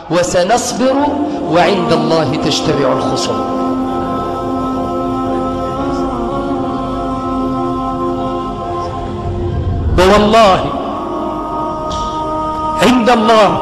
وسنصبر وعند الله تجتمع الخصوم ووالله عند الله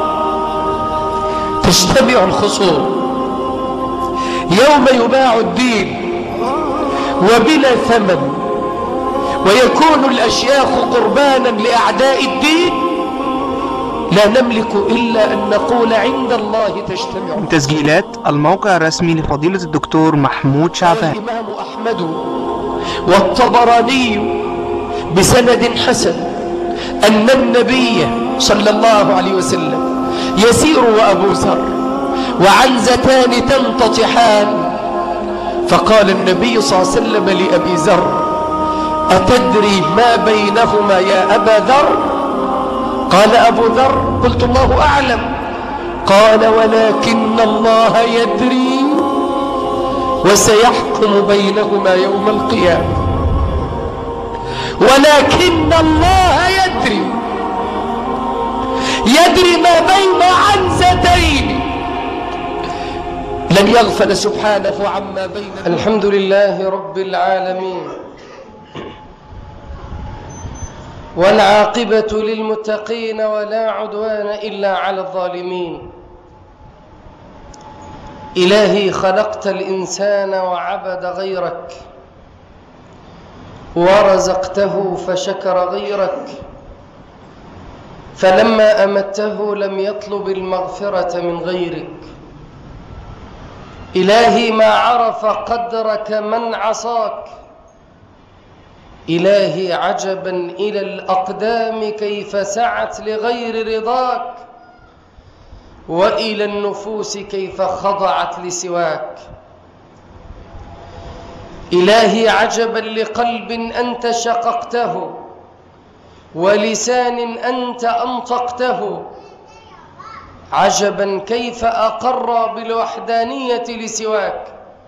تجتمع الخصوم يوم يباع الدين وبلا ثمن ويكون الأشياخ قربانا لأعداء الدين لا نملك إلا أن نقول عند الله تجتمع تسجيلات الموقع الرسمي لفضيلة الدكتور محمود شعبان الإمام أحمد والطبراني بسند حسن أن النبي صلى الله عليه وسلم يسير وأبو ذر وعنزتان تنتطحان فقال النبي صلى الله عليه وسلم لأبي ذر أتدري ما بينهما يا أبا ذر قال أبو ذر قلت الله أعلم قال ولكن الله يدري وسيحكم بينهما يوم القيامة ولكن الله يدري يدري ما بين عنزتين لن يغفل سبحانه عما بين الحمد لله رب العالمين والعاقبة للمتقين ولا عدوان إلا على الظالمين إلهي خلقت الإنسان وعبد غيرك ورزقته فشكر غيرك فلما أمته لم يطلب المغفرة من غيرك إلهي ما عرف قدرك من عصاك إلهي عجبا إلى الأقدام كيف سعت لغير رضاك وإلى النفوس كيف خضعت لسواك إلهي عجبا لقلب أنت شققته ولسان أنت أنطقته عجبا كيف أقر بالوحدانية لسواك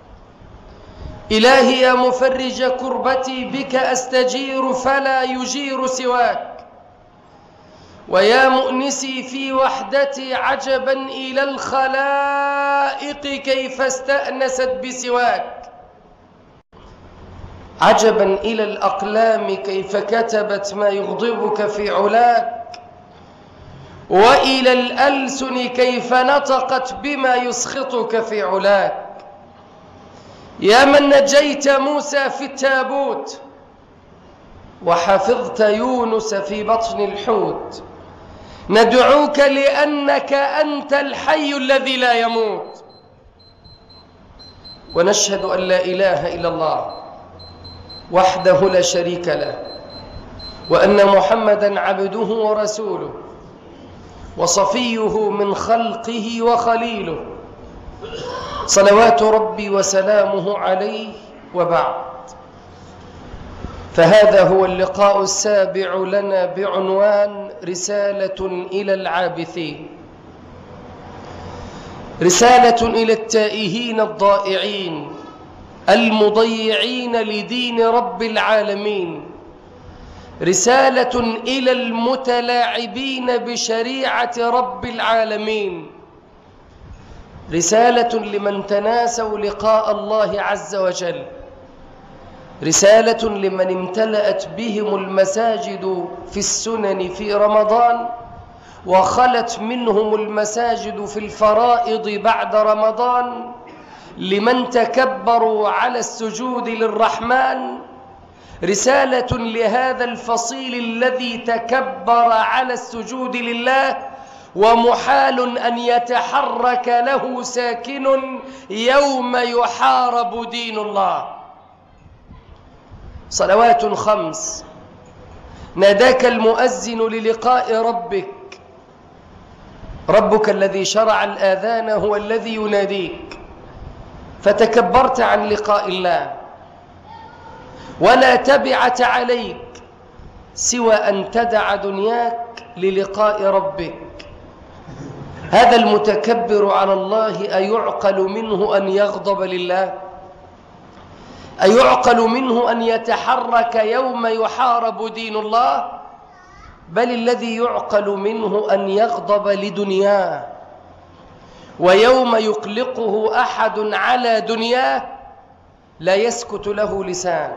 إلهي يا مفرج كربتي بك أستجير فلا يجير سواك ويا مؤنسي في وحدتي عجبا إلى الخلائق كيف استأنست بسواك عجبا إلى الأقلام كيف كتبت ما يغضبك في علاك وإلى الألسن كيف نطقت بما يسخطك في علاك يا من نجيت موسى في التابوت وحفظت يونس في بطن الحوت ندعوك لأنك أنت الحي الذي لا يموت ونشهد أن لا إله إلا الله وحده لا شريك له وأن محمدا عبده ورسوله وصفيه من خلقه وخليله صلوات ربي وسلامه عليه وبعد فهذا هو اللقاء السابع لنا بعنوان رسالة إلى العابثين رسالة إلى التائهين الضائعين المضيعين لدين رب العالمين رسالة إلى المتلاعبين بشريعة رب العالمين رسالة لمن تناسوا لقاء الله عز وجل رسالة لمن امتلأت بهم المساجد في السنن في رمضان وخلت منهم المساجد في الفرائض بعد رمضان لمن تكبروا على السجود للرحمن رسالة لهذا الفصيل الذي تكبر على السجود لله ومحال أن يتحرك له ساكن يوم يحارب دين الله صلوات خمس ناداك المؤذن للقاء ربك ربك الذي شرع الآذان هو الذي يناديك فتكبرت عن لقاء الله ولا تبعة عليك سوى أن تدع دنياك للقاء ربك هذا المتكبر على الله أيعقل منه أن يغضب لله أيعقل منه أن يتحرك يوم يحارب دين الله بل الذي يعقل منه أن يغضب لدنياه ويوم يقلقه أحد على دنياه لا يسكت له لسان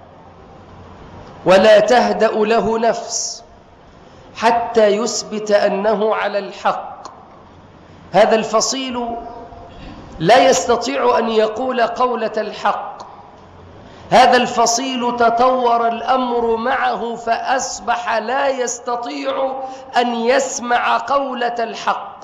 ولا تهدأ له نفس حتى يثبت أنه على الحق هذا الفصيل لا يستطيع أن يقول قولة الحق هذا الفصيل تطور الأمر معه فأصبح لا يستطيع أن يسمع قولة الحق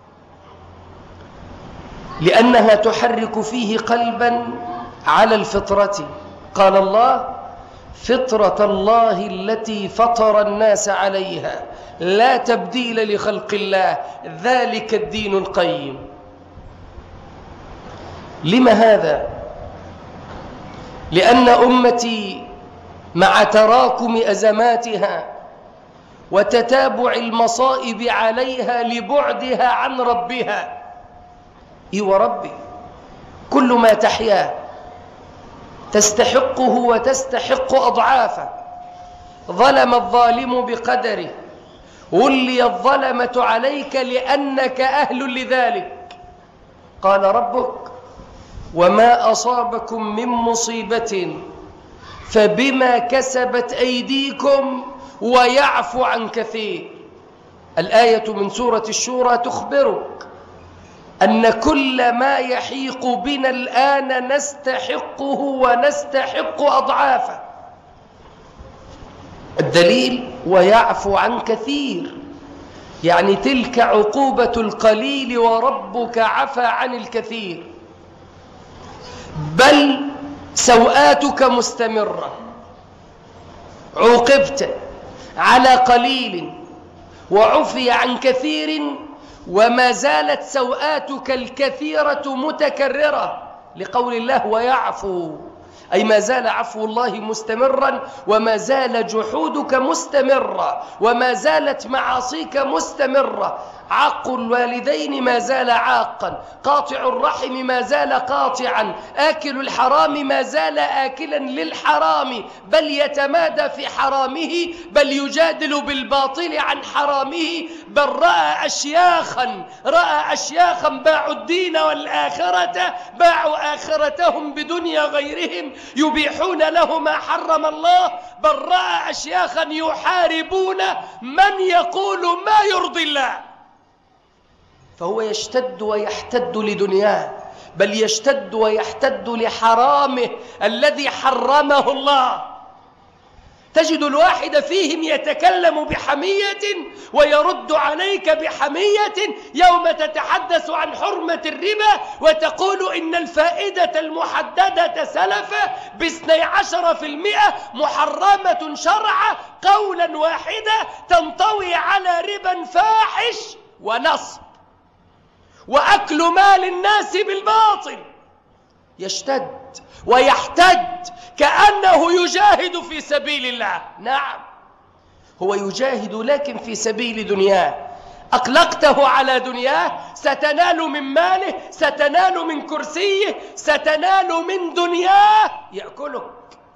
لأنها تحرك فيه قلبا على الفطرة قال الله فطرة الله التي فطر الناس عليها لا تبديل لخلق الله ذلك الدين القيم لم هذا لأن أمتي مع تراكم أزماتها وتتابع المصائب عليها لبعدها عن ربها إي وربي كل ما تحياه تستحقه وتستحق أضعافه ظلم الظالم بقدره ولي الظلمة عليك لأنك أهل لذلك قال ربك وما أصابكم من مصيبة فبما كسبت أيديكم ويعفو عن كثير الآية من سورة الشورى تخبرك أن كل ما يحيق بنا الآن نستحقه ونستحق أضعافه الدليل ويعفو عن كثير يعني تلك عقوبة القليل وربك عفى عن الكثير بل سوآتك مستمرة عوقبت على قليل وعفي عن كثير وما زالت سوآتك الكثيرة متكررة لقول الله ويعفو أي ما زال عفو الله مستمرا وما زال جحودك مستمرا وما زالت معاصيك مستمرة عق الوالدين ما زال عاقا قاطع الرحم ما زال قاطعا آكل الحرام ما زال آكلا للحرام بل يتمادى في حرامه بل يجادل بالباطل عن حرامه بل رأى أشياخا رأى أشياخا باعوا الدين والآخرة باعوا آخرتهم بدنيا غيرهم يبيحون له ما حرم الله بل رأى أشياخا يحاربون من يقول ما يرضي الله فهو يشتد ويحتد لدنياه بل يشتد ويحتد لحرامه الذي حرمه الله تجد الواحد فيهم يتكلم بحمية ويرد عليك بحمية يوم تتحدث عن حرمة الربا وتقول إن الفائدة المحددة سلفة باثني عشر في المئة محرمة شرعا قولا واحدا تنطوي على ربا فاحش ونصب وأكل مال الناس بالباطل يشتد ويحتد كأنه يجاهد في سبيل الله نعم هو يجاهد لكن في سبيل دنياه أقلقته على دنياه ستنال من ماله ستنال من كرسيه ستنال من دنياه يأكلك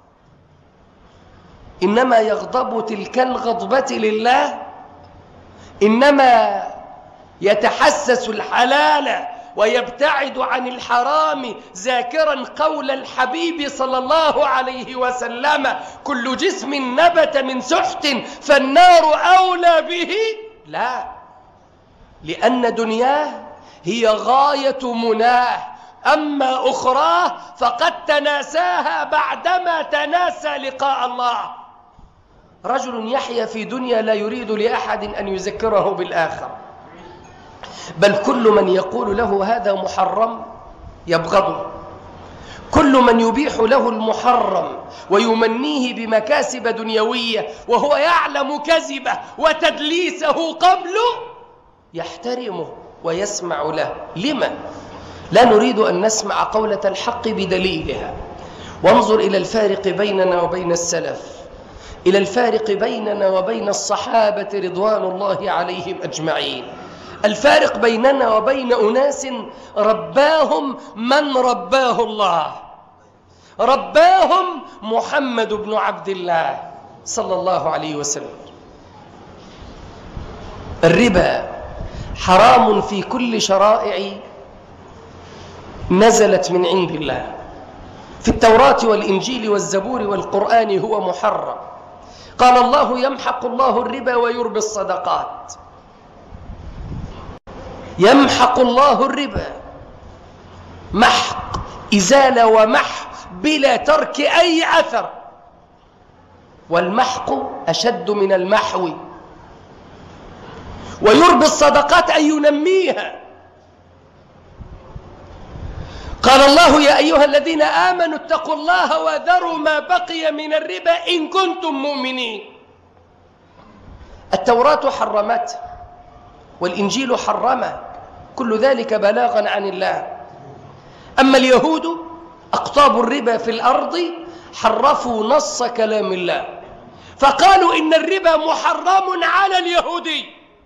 إنما يغضب تلك الغضبة لله إنما يتحسس الحلال ويبتعد عن الحرام ذاكرا قول الحبيب صلى الله عليه وسلم كل جسم نبت من سحت فالنار أولى به لا لأن دنياه هي غاية مناه أما أخراه فقد تناساها بعدما تناسى لقاء الله رجل يحيا في دنيا لا يريد لأحد أن يذكره بالآخر بل كل من يقول له هذا محرم يبغضه كل من يبيح له المحرم ويمنيه بمكاسب دنيوية وهو يعلم كذبه وتدليسه قبله يحترمه ويسمع له لما؟ لا نريد أن نسمع قولة الحق بدليلها وانظر إلى الفارق بيننا وبين السلف إلى الفارق بيننا وبين الصحابة رضوان الله عليهم أجمعين الفارق بيننا وبين أناس رباهم من رباه الله رباهم محمد بن عبد الله صلى الله عليه وسلم الربا حرام في كل شرائع نزلت من عند الله في التوراة والإنجيل والزبور والقرآن هو محرم قال الله يمحق الله الربا ويربي الصدقات يمحق الله الربا محق إزالة ومحق بلا ترك أي أثر والمحق أشد من المحو ويربي الصدقات أن ينميها قال الله يا أيها الذين آمنوا اتقوا الله وذروا ما بقي من الربا إن كنتم مؤمنين التوراة حرمته والإنجيل حرمه كل ذلك بلاغا عن الله أما اليهود أقطاب الربا في الأرض حرفوا نص كلام الله فقالوا إن الربا محرم على اليهودي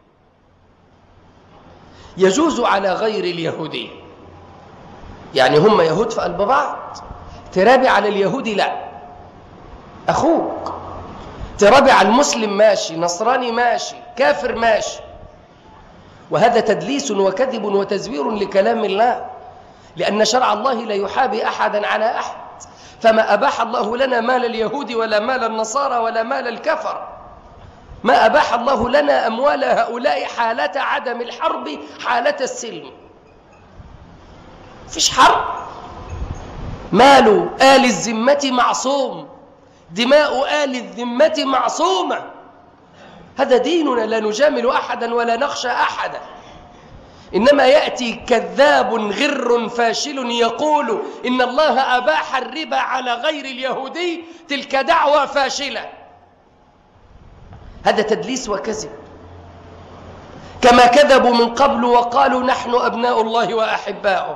يجوز على غير اليهودي يعني هم يهود في قلب بعض ترابي على اليهودي لا أخوك ترابي على المسلم ماشي نصراني ماشي كافر ماشي وهذا تدليس وكذب وتزوير لكلام الله لأن شرع الله لا يحابي أحدا على أحد فما أباح الله لنا مال اليهود ولا مال النصارى ولا مال الكفر ما أباح الله لنا أموال هؤلاء حالة عدم الحرب حالة السلم فيش حرب مال آل الذمة معصوم دماء آل الذمة معصومة هذا ديننا لا نجامل أحدا ولا نخشى أحدا إنما يأتي كذاب غر فاشل يقول إن الله أباح الربا على غير اليهودي تلك دعوة فاشلة هذا تدليس وكذب كما كذبوا من قبل وقالوا نحن أبناء الله وأحباؤه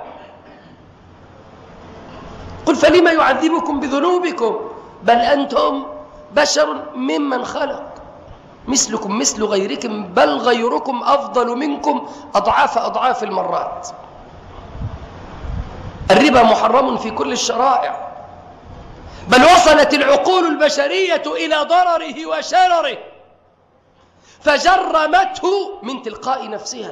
قل فلما يعذبكم بذنوبكم بل أنتم بشر ممن خلق مثلكم مثل غيركم بل غيركم أفضل منكم أضعاف أضعاف المرات الربا محرم في كل الشرائع بل وصلت العقول البشرية إلى ضرره وشرره فجرمته من تلقاء نفسها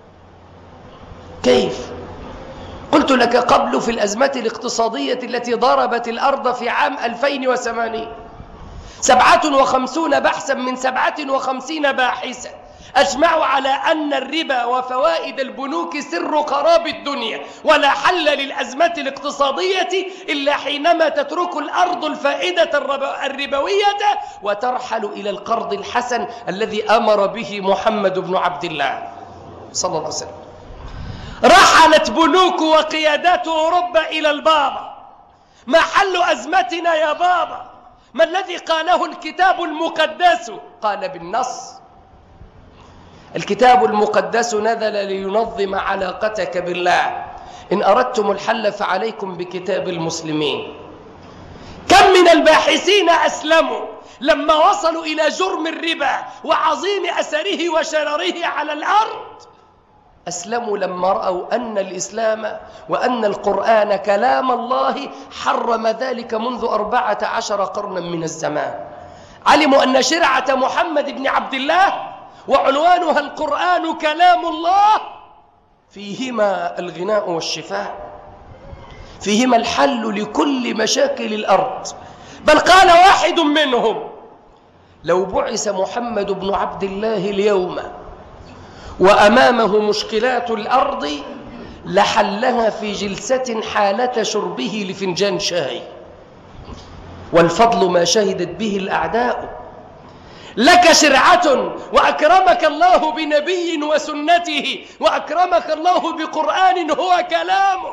كيف؟ قلت لك قبل في الأزمة الاقتصادية التي ضربت الأرض في عام 2008 سبعة وخمسون بحثا من سبعة وخمسين باحثا أجمعوا على أن الربا وفوائد البنوك سر خراب الدنيا ولا حل للأزمة الاقتصادية إلا حينما تترك الأرض الفائدة الربوية وترحل إلى القرض الحسن الذي أمر به محمد بن عبد الله صلى الله عليه وسلم رحلت بنوك وقيادات أوروبا إلى البابا ما حل أزمتنا يا بابا ما الذي قاله الكتاب المقدس قال بالنص الكتاب المقدس نزل لينظم علاقتك بالله إن أردتم الحل فعليكم بكتاب المسلمين كم من الباحثين أسلموا لما وصلوا إلى جرم الربا وعظيم أثره وشرره على الأرض أسلموا لما رأوا أن الإسلام وأن القرآن كلام الله حرم ذلك منذ أربعة عشر قرنا من الزمان علموا أن شرعة محمد بن عبد الله وعنوانها القرآن كلام الله فيهما الغناء والشفاء فيهما الحل لكل مشاكل الأرض بل قال واحد منهم لو بعث محمد بن عبد الله اليوم وأمامه مشكلات الأرض لحلها في جلسة حالة شربه لفنجان شاي والفضل ما شهدت به الأعداء لك شرعة وأكرمك الله بنبي وسنته وأكرمك الله بقرآن هو كلامه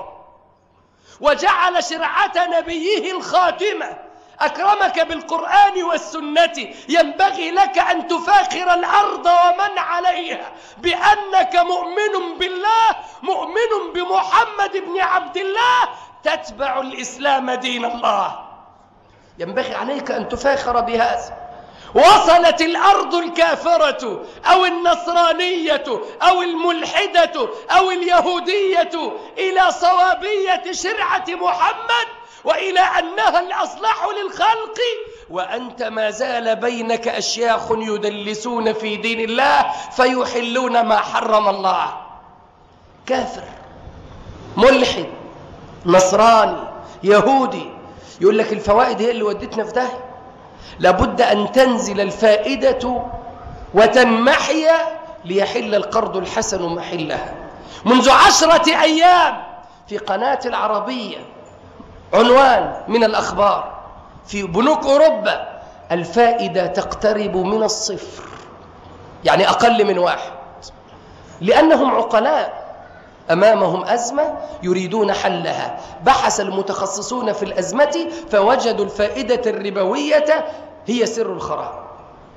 وجعل شرعة نبيه الخاتمة أكرمك بالقرآن والسنة ينبغي لك أن تفاخر الأرض ومن عليها بأنك مؤمن بالله مؤمن بمحمد بن عبد الله تتبع الإسلام دين الله ينبغي عليك أن تفاخر بهذا وصلت الأرض الكافرة أو النصرانية أو الملحدة أو اليهودية إلى صوابية شرعة محمد وإلى أنها الأصلح للخلق وأنت ما زال بينك أشياخ يدلسون في دين الله فيحلون ما حرم الله كافر ملحد نصراني يهودي يقول لك الفوائد هي اللي ودتنا في ده لابد أن تنزل الفائدة وتنمحي ليحل القرض الحسن محلها منذ عشرة أيام في قناة العربية عنوان من الأخبار في بنوك أوروبا الفائدة تقترب من الصفر يعني أقل من واحد لأنهم عقلاء أمامهم أزمة يريدون حلها بحث المتخصصون في الأزمة فوجدوا الفائدة الربوية هي سر الخراب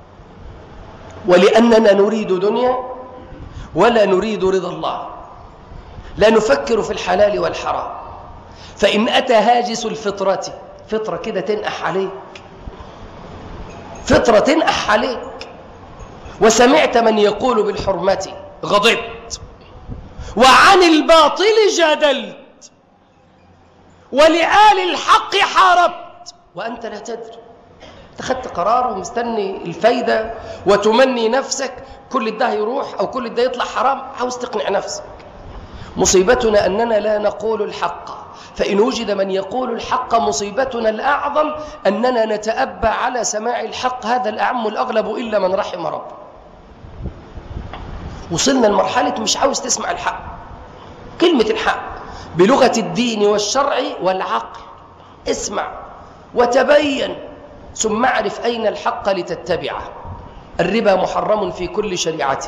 ولأننا نريد دنيا ولا نريد رضا الله لا نفكر في الحلال والحرام فإن أتى هاجس الفطرة فطرة كده تنقح عليك فطرة تنقح عليك وسمعت من يقول بالحرمة غضبت وعن الباطل جادلت ولآل الحق حاربت وأنت لا تدري اتخذت قرار ومستني الفايدة وتمني نفسك كل ده يروح أو كل ده يطلع حرام عاوز تقنع نفسك مصيبتنا أننا لا نقول الحق فإن وجد من يقول الحق مصيبتنا الأعظم أننا نتأبى على سماع الحق هذا الأعم الأغلب إلا من رحم ربه وصلنا لمرحلة مش عاوز تسمع الحق كلمة الحق بلغة الدين والشرع والعقل اسمع وتبين ثم اعرف أين الحق لتتبعه الربا محرم في كل شريعة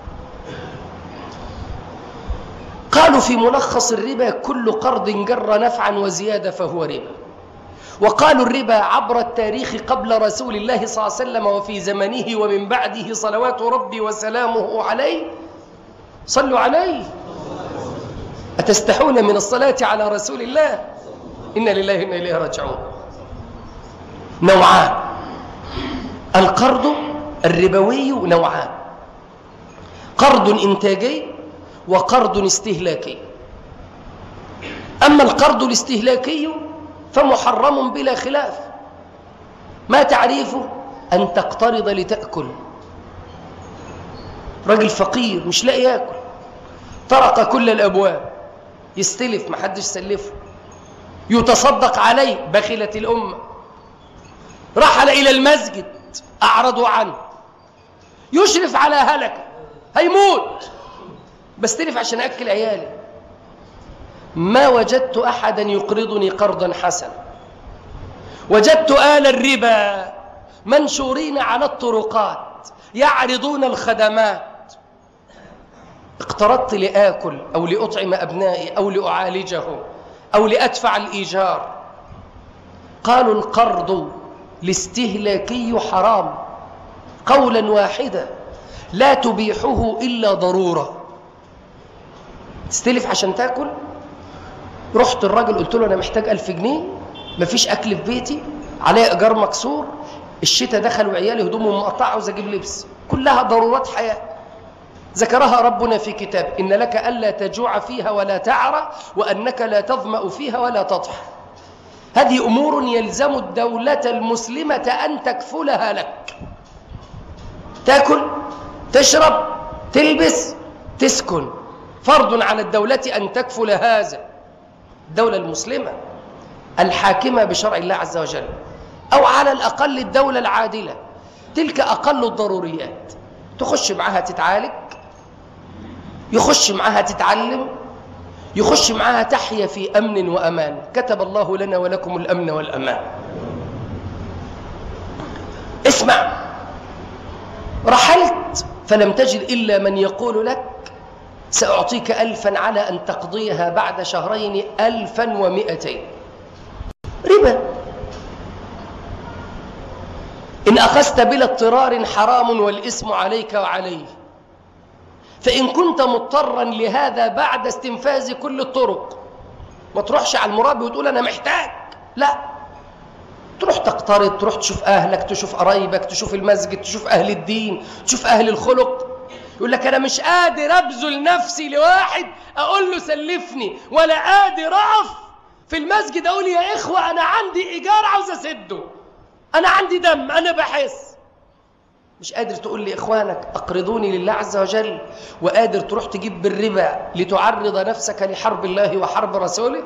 قالوا في ملخص الربا كل قرض جر نفعا وزيادة فهو ربا وقالوا الربا عبر التاريخ قبل رسول الله صلى الله عليه وسلم وفي زمنه ومن بعده صلوات ربي وسلامه عليه صلوا عليه أتستحون من الصلاة على رسول الله إن لله إنا إليه راجعون نوعان القرض الربوي نوعان قرض إنتاجي وقرض استهلاكي أما القرض الاستهلاكي فمحرم بلا خلاف ما تعريفه أن تقترض لتأكل رجل فقير مش لاقي ياكل طرق كل الأبواب يستلف محدش سلفه يتصدق عليه بخلت الأمة رحل إلى المسجد أعرضوا عنه يشرف على هلكة هيموت بستلف عشان أكل عيالي ما وجدت أحدا يقرضني قرضا حسنا وجدت آل الربا منشورين على الطرقات يعرضون الخدمات اقترضت لآكل أو لأطعم أبنائي أو لأعالجهم أو لأدفع الإيجار قالوا القرض الاستهلاكي حرام قولا واحدا لا تبيحه إلا ضرورة تستلف عشان تاكل رحت الراجل قلت له أنا محتاج ألف جنيه مفيش أكل في بيتي عليه إيجار مكسور الشتاء دخل وعيالي هدومهم مقطعة عاوز أجيب لبس كلها ضرورات حياة ذكرها ربنا في كتاب إن لك ألا تجوع فيها ولا تعرى وأنك لا تظمأ فيها ولا تضحى هذه أمور يلزم الدولة المسلمة أن تكفلها لك تاكل تشرب تلبس تسكن فرض على الدولة أن تكفل هذا الدولة المسلمة الحاكمة بشرع الله عز وجل أو على الأقل الدولة العادلة تلك أقل الضروريات تخش معها تتعالج يخش معها تتعلم يخش معها تحيا في أمن وأمان كتب الله لنا ولكم الأمن والأمان اسمع رحلت فلم تجد إلا من يقول لك سأعطيك ألفا على أن تقضيها بعد شهرين ألفا ومئتين ربا إن أخذت بلا اضطرار حرام والإسم عليك وعليه فإن كنت مضطرا لهذا بعد استنفاذ كل الطرق ما تروحش على المرابي وتقول أنا محتاج لا تروح تقترض تروح تشوف أهلك تشوف قرايبك تشوف المسجد تشوف أهل الدين تشوف أهل الخلق يقول لك أنا مش قادر أبذل نفسي لواحد أقول له سلفني ولا قادر أقف في المسجد أقول يا إخوة أنا عندي إيجار عاوز أسده أنا عندي دم أنا بحس مش قادر تقول لإخوانك أقرضوني لله عز وجل وقادر تروح تجيب بالربا لتعرض نفسك لحرب الله وحرب رسوله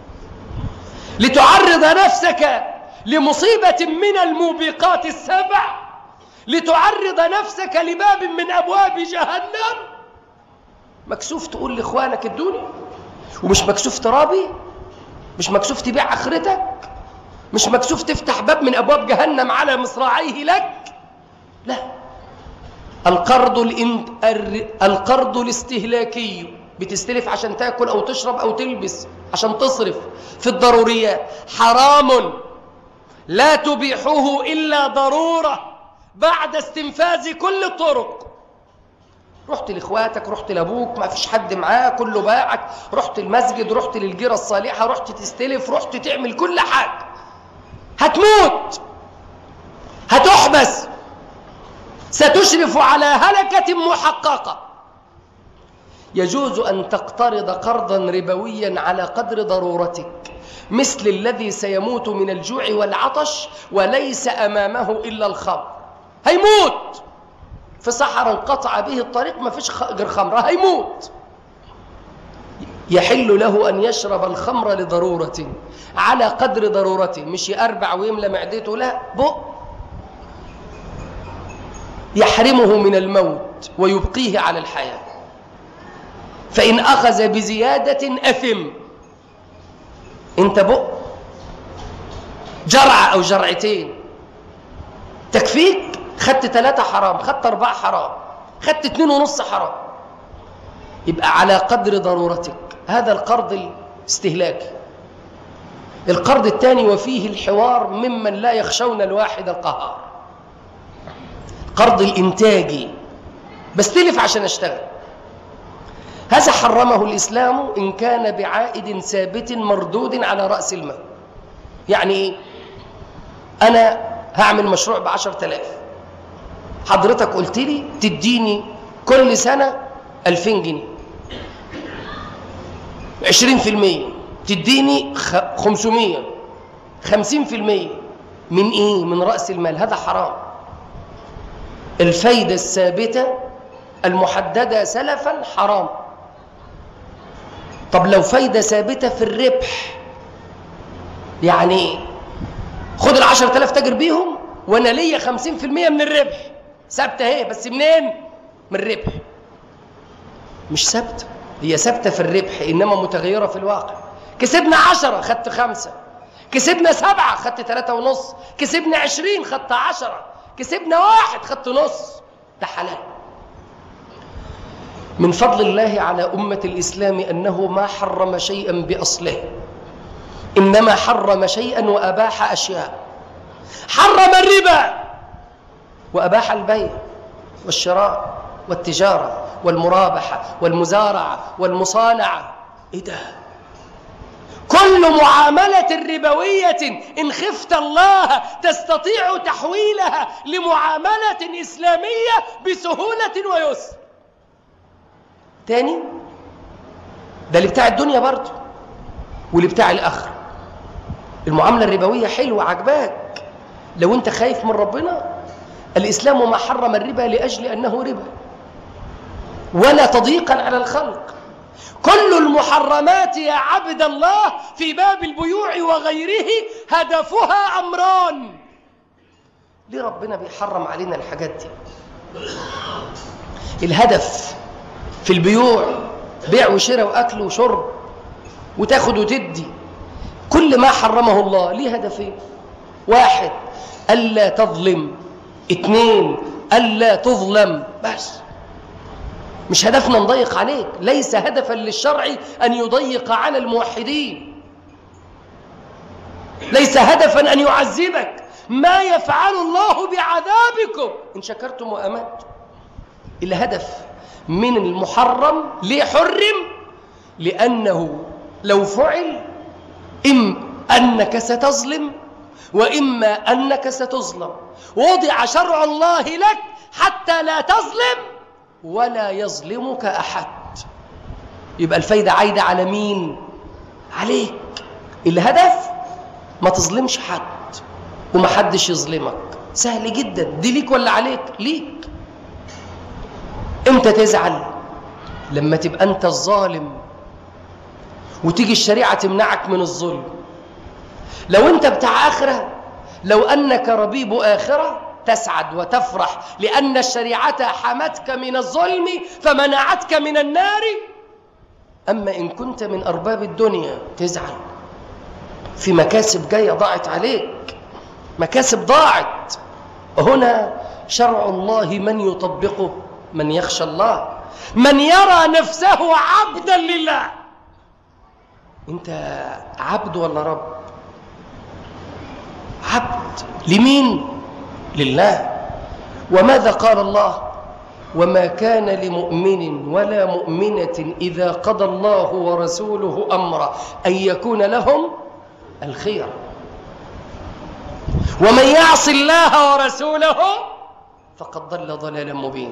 لتعرض نفسك لمصيبة من الموبقات السبع لتعرض نفسك لباب من أبواب جهنم مكسوف تقول لإخوانك ادوني ومش مكسوف ترابي مش مكسوف تبيع آخرتك مش مكسوف تفتح باب من أبواب جهنم على مصراعيه لك لا القرض الانت... القرض الاستهلاكي بتستلف عشان تاكل او تشرب او تلبس عشان تصرف في الضروريات حرام لا تبيحه الا ضروره بعد استنفاذ كل الطرق رحت لاخواتك رحت لابوك ما فيش حد معاه كله باعك رحت المسجد رحت للجيره الصالحه رحت تستلف رحت تعمل كل حاجه هتموت هتحبس ستشرف على هلكة محققة يجوز أن تقترض قرضا ربويا على قدر ضرورتك مثل الذي سيموت من الجوع والعطش وليس أمامه إلا الخمر هيموت في صحراء انقطع به الطريق ما فيش غير خمرة هيموت يحل له أن يشرب الخمر لضرورة على قدر ضرورته مش يأربع ويملى معدته لا بق يحرمه من الموت ويبقيه على الحياة فإن أخذ بزيادة أثم أنت بق جرعة أو جرعتين تكفيك خدت ثلاثة حرام خدت أربعة حرام خدت اتنين ونص حرام يبقى على قدر ضرورتك هذا القرض الاستهلاكي القرض الثاني وفيه الحوار ممن لا يخشون الواحد القهار قرض الإنتاجي بستلف عشان أشتغل هذا حرمه الإسلام إن كان بعائد ثابت مردود على رأس المال يعني إيه؟ أنا هعمل مشروع بعشر تلاف حضرتك قلت لي تديني كل سنة ألفين جنيه عشرين في المية تديني خمسمية خمسين في المية من إيه؟ من رأس المال هذا حرام الفايدة الثابتة المحددة سلفا حرام طب لو فايدة ثابتة في الربح يعني خد العشر تلاف تاجر بيهم وانا ليا خمسين في المية من الربح ثابتة اهي بس منين من الربح مش ثابتة هي ثابتة في الربح إنما متغيرة في الواقع كسبنا عشرة خدت خمسة كسبنا سبعة خدت ثلاثة ونص كسبنا عشرين خدت عشرة كسبنا واحد خدت نص ده حلال من فضل الله على أمة الإسلام أنه ما حرم شيئا بأصله إنما حرم شيئا وأباح أشياء حرم الربا وأباح البيع والشراء والتجارة والمرابحة والمزارعة والمصانعة إيه ده؟ كل معاملة ربوية إن خفت الله تستطيع تحويلها لمعاملة إسلامية بسهولة ويسر تاني ده اللي بتاع الدنيا برضه واللي بتاع الآخرة المعاملة الربوية حلوة عجباك لو أنت خايف من ربنا الإسلام ما حرم الربا لأجل أنه ربا ولا تضييقا على الخلق كل المحرمات يا عبد الله في باب البيوع وغيره هدفها أمران ليه ربنا بيحرم علينا الحاجات دي الهدف في البيوع بيع وشراء وأكل وشرب وتاخد وتدي كل ما حرمه الله ليه هدفين واحد ألا تظلم اثنين ألا تظلم بس مش هدفنا نضيق عليك ليس هدفا للشرع أن يضيق على الموحدين ليس هدفا أن يعذبك ما يفعل الله بعذابكم إن شكرتم وأمنتم الهدف من المحرم ليه حرم لأنه لو فعل إم أنك ستظلم وإما أنك ستظلم وضع شرع الله لك حتى لا تظلم ولا يظلمك أحد يبقى الفايدة عايدة على مين؟ عليك الهدف ما تظلمش حد ومحدش يظلمك سهل جدا دي ليك ولا عليك ليك امتى تزعل لما تبقى انت الظالم وتيجي الشريعة تمنعك من الظلم لو انت بتاع آخرة لو أنك ربيب آخرة تسعد وتفرح لأن الشريعة حمتك من الظلم فمنعتك من النار أما إن كنت من أرباب الدنيا تزعل في مكاسب جاية ضاعت عليك مكاسب ضاعت هنا شرع الله من يطبقه من يخشى الله من يرى نفسه عبدا لله انت عبد ولا رب عبد لمين لله وماذا قال الله وما كان لمؤمن ولا مؤمنة إذا قضى الله ورسوله أمرا أن يكون لهم الخير ومن يعص الله ورسوله فقد ضل ضلالا مبينا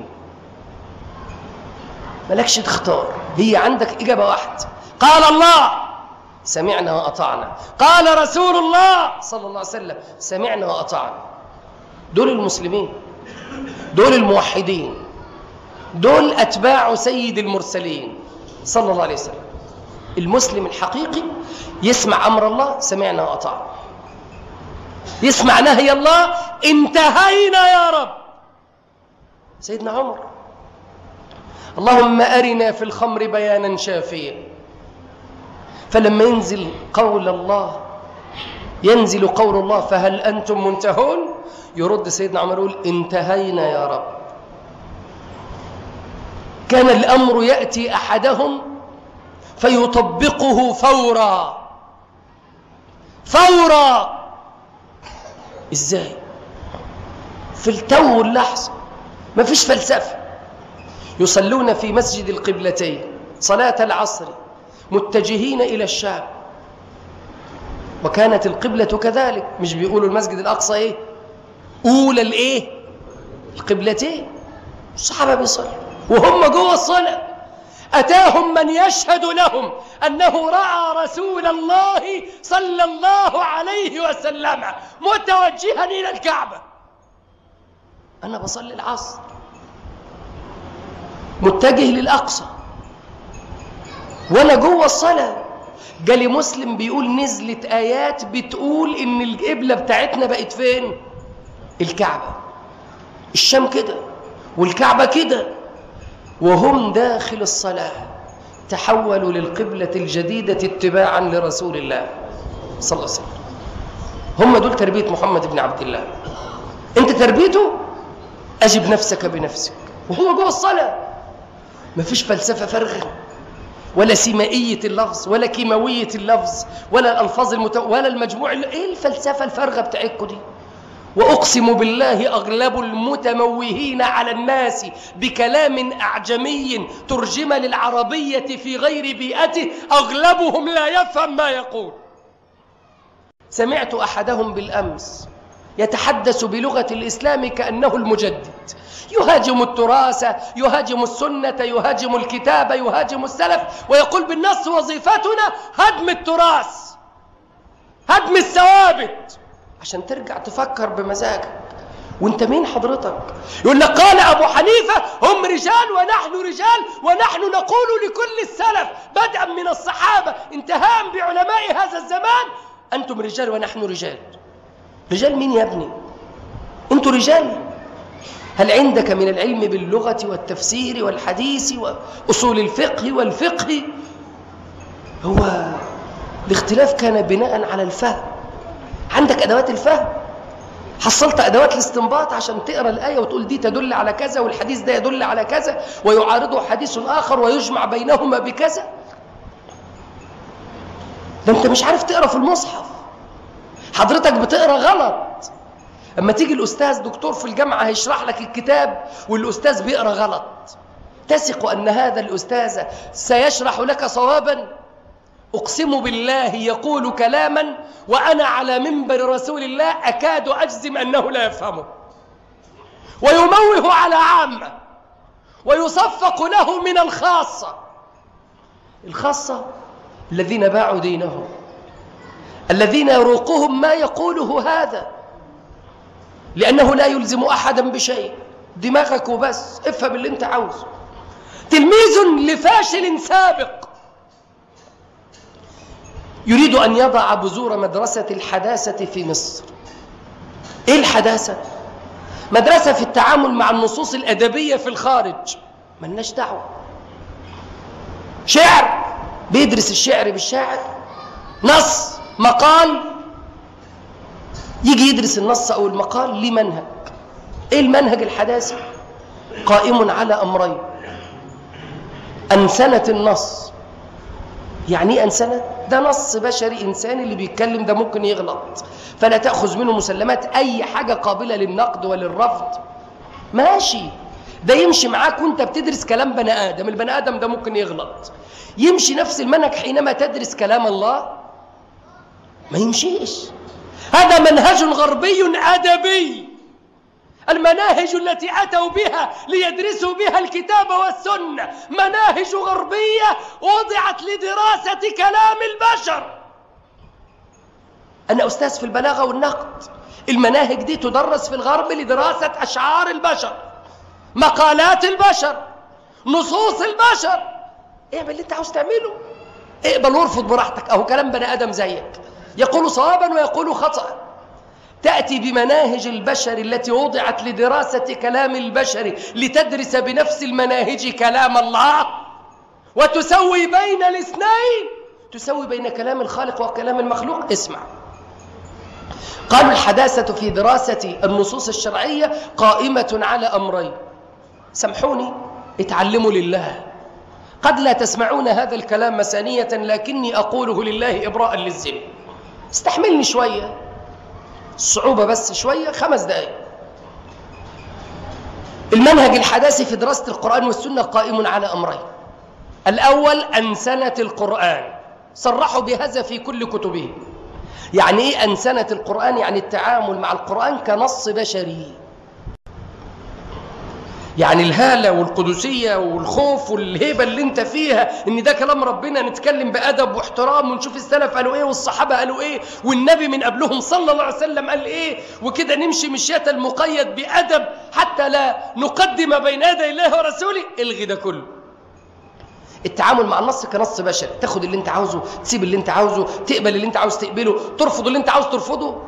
ملكش تختار هي عندك إجابة واحدة قال الله سمعنا وأطعنا قال رسول الله صلى الله عليه وسلم سمعنا وأطعنا دول المسلمين دول الموحدين دول أتباع سيد المرسلين صلى الله عليه وسلم المسلم الحقيقي يسمع أمر الله سمعنا وأطعنا يسمع نهي الله انتهينا يا رب سيدنا عمر اللهم أرنا في الخمر بيانا شافيا فلما ينزل قول الله ينزل قول الله فهل أنتم منتهون يرد سيدنا عمر يقول انتهينا يا رب كان الأمر يأتي أحدهم فيطبقه فورا فورا ازاي في التو واللحظة ما فيش فلسفة يصلون في مسجد القبلتين صلاة العصر متجهين إلى الشام وكانت القبلة كذلك مش بيقولوا المسجد الأقصى إيه أولى الإيه القبلتين الصحابة بيصلوا وهم جوه الصلاة أتاهم من يشهد لهم أنه رأى رسول الله صلى الله عليه وسلم متوجها إلى الكعبة أنا بصلي العصر متجه للأقصى وأنا جوه الصلاة جالي مسلم بيقول نزلت آيات بتقول إن القبلة بتاعتنا بقت فين؟ الكعبة الشام كده والكعبة كده وهم داخل الصلاة تحولوا للقبلة الجديدة اتباعا لرسول الله صلى الله عليه وسلم هم دول تربية محمد بن عبد الله انت تربيته أجب نفسك بنفسك وهو جوه الصلاة مفيش فلسفة فارغة ولا سيمائية اللفظ ولا كيماوية اللفظ ولا الألفاظ المت... ولا المجموع ايه الفلسفة الفارغة بتاعتكم دي وأقسم بالله أغلب المتموهين على الناس بكلام أعجمي ترجم للعربية في غير بيئته أغلبهم لا يفهم ما يقول سمعت أحدهم بالأمس يتحدث بلغة الإسلام كأنه المجدد يهاجم التراث يهاجم السنة يهاجم الكتاب يهاجم السلف ويقول بالنص وظيفتنا هدم التراث هدم الثوابت عشان ترجع تفكر بمزاجك وانت مين حضرتك يقول لك قال ابو حنيفه هم رجال ونحن رجال ونحن نقول لكل السلف بدءا من الصحابه انتهاء بعلماء هذا الزمان انتم رجال ونحن رجال رجال مين يا ابني انتم رجال هل عندك من العلم باللغه والتفسير والحديث واصول الفقه والفقه هو الاختلاف كان بناء على الفهم عندك أدوات الفهم حصلت أدوات الاستنباط عشان تقرأ الآية وتقول دي تدل على كذا والحديث ده يدل على كذا ويعارضه حديث آخر ويجمع بينهما بكذا ده أنت مش عارف تقرأ في المصحف حضرتك بتقرأ غلط أما تيجي الأستاذ دكتور في الجامعة هيشرح لك الكتاب والأستاذ بيقرأ غلط تثق أن هذا الأستاذ سيشرح لك صوابا أقسم بالله يقول كلاما وأنا على منبر رسول الله أكاد أجزم أنه لا يفهمه ويموه على عامة ويصفق له من الخاصة الخاصة الذين باعوا دينهم الذين يروقهم ما يقوله هذا لأنه لا يلزم أحدا بشيء دماغك وبس افهم اللي انت عاوزه تلميذ لفاشل سابق يريد أن يضع بذور مدرسة الحداثة في مصر إيه الحداثة؟ مدرسة في التعامل مع النصوص الأدبية في الخارج ملناش دعوة شعر بيدرس الشعر بالشاعر نص مقال يجي يدرس النص أو المقال ليه منهج إيه المنهج الحداثي؟ قائم على أمرين أنسنة النص يعني ايه أنسنة؟ ده نص بشري إنساني اللي بيتكلم ده ممكن يغلط فلا تأخذ منه مسلمات أي حاجة قابلة للنقد وللرفض ماشي ده يمشي معاك وانت بتدرس كلام بني آدم البني آدم ده ممكن يغلط يمشي نفس المنهج حينما تدرس كلام الله ما يمشيش هذا منهج غربي أدبي المناهج التي أتوا بها ليدرسوا بها الكتاب والسنة مناهج غربية وضعت لدراسة كلام البشر أنا أستاذ في البلاغة والنقد المناهج دي تدرس في الغرب لدراسة أشعار البشر مقالات البشر نصوص البشر اعمل اللي انت عاوز تعمله اقبل وارفض براحتك اهو كلام بني ادم زيك يقول صوابا ويقول خطأ تأتي بمناهج البشر التي وضعت لدراسة كلام البشر لتدرس بنفس المناهج كلام الله وتسوي بين الاثنين تسوي بين كلام الخالق وكلام المخلوق اسمع قالوا الحداثة في دراسة النصوص الشرعية قائمة على أمرين سامحوني اتعلموا لله قد لا تسمعون هذا الكلام مسانية لكني أقوله لله إبراء للذم استحملني شوية الصعوبة بس شوية خمس دقائق المنهج الحداثي في دراسة القرآن والسنة قائم على أمرين الأول أنسنة القرآن صرحوا بهذا في كل كتبهم يعني إيه أنسنة القرآن يعني التعامل مع القرآن كنص بشري يعني الهالة والقدسية والخوف والهيبة اللي انت فيها ان ده كلام ربنا نتكلم بأدب واحترام ونشوف السلف قالوا ايه والصحابة قالوا ايه والنبي من قبلهم صلى الله عليه وسلم قال ايه وكده نمشي مشية المقيد بأدب حتى لا نقدم بين يدي الله ورسوله الغي ده كله التعامل مع النص كنص بشري تاخد اللي انت عاوزه تسيب اللي انت عاوزه تقبل اللي انت عاوز تقبله ترفض اللي انت عاوز ترفضه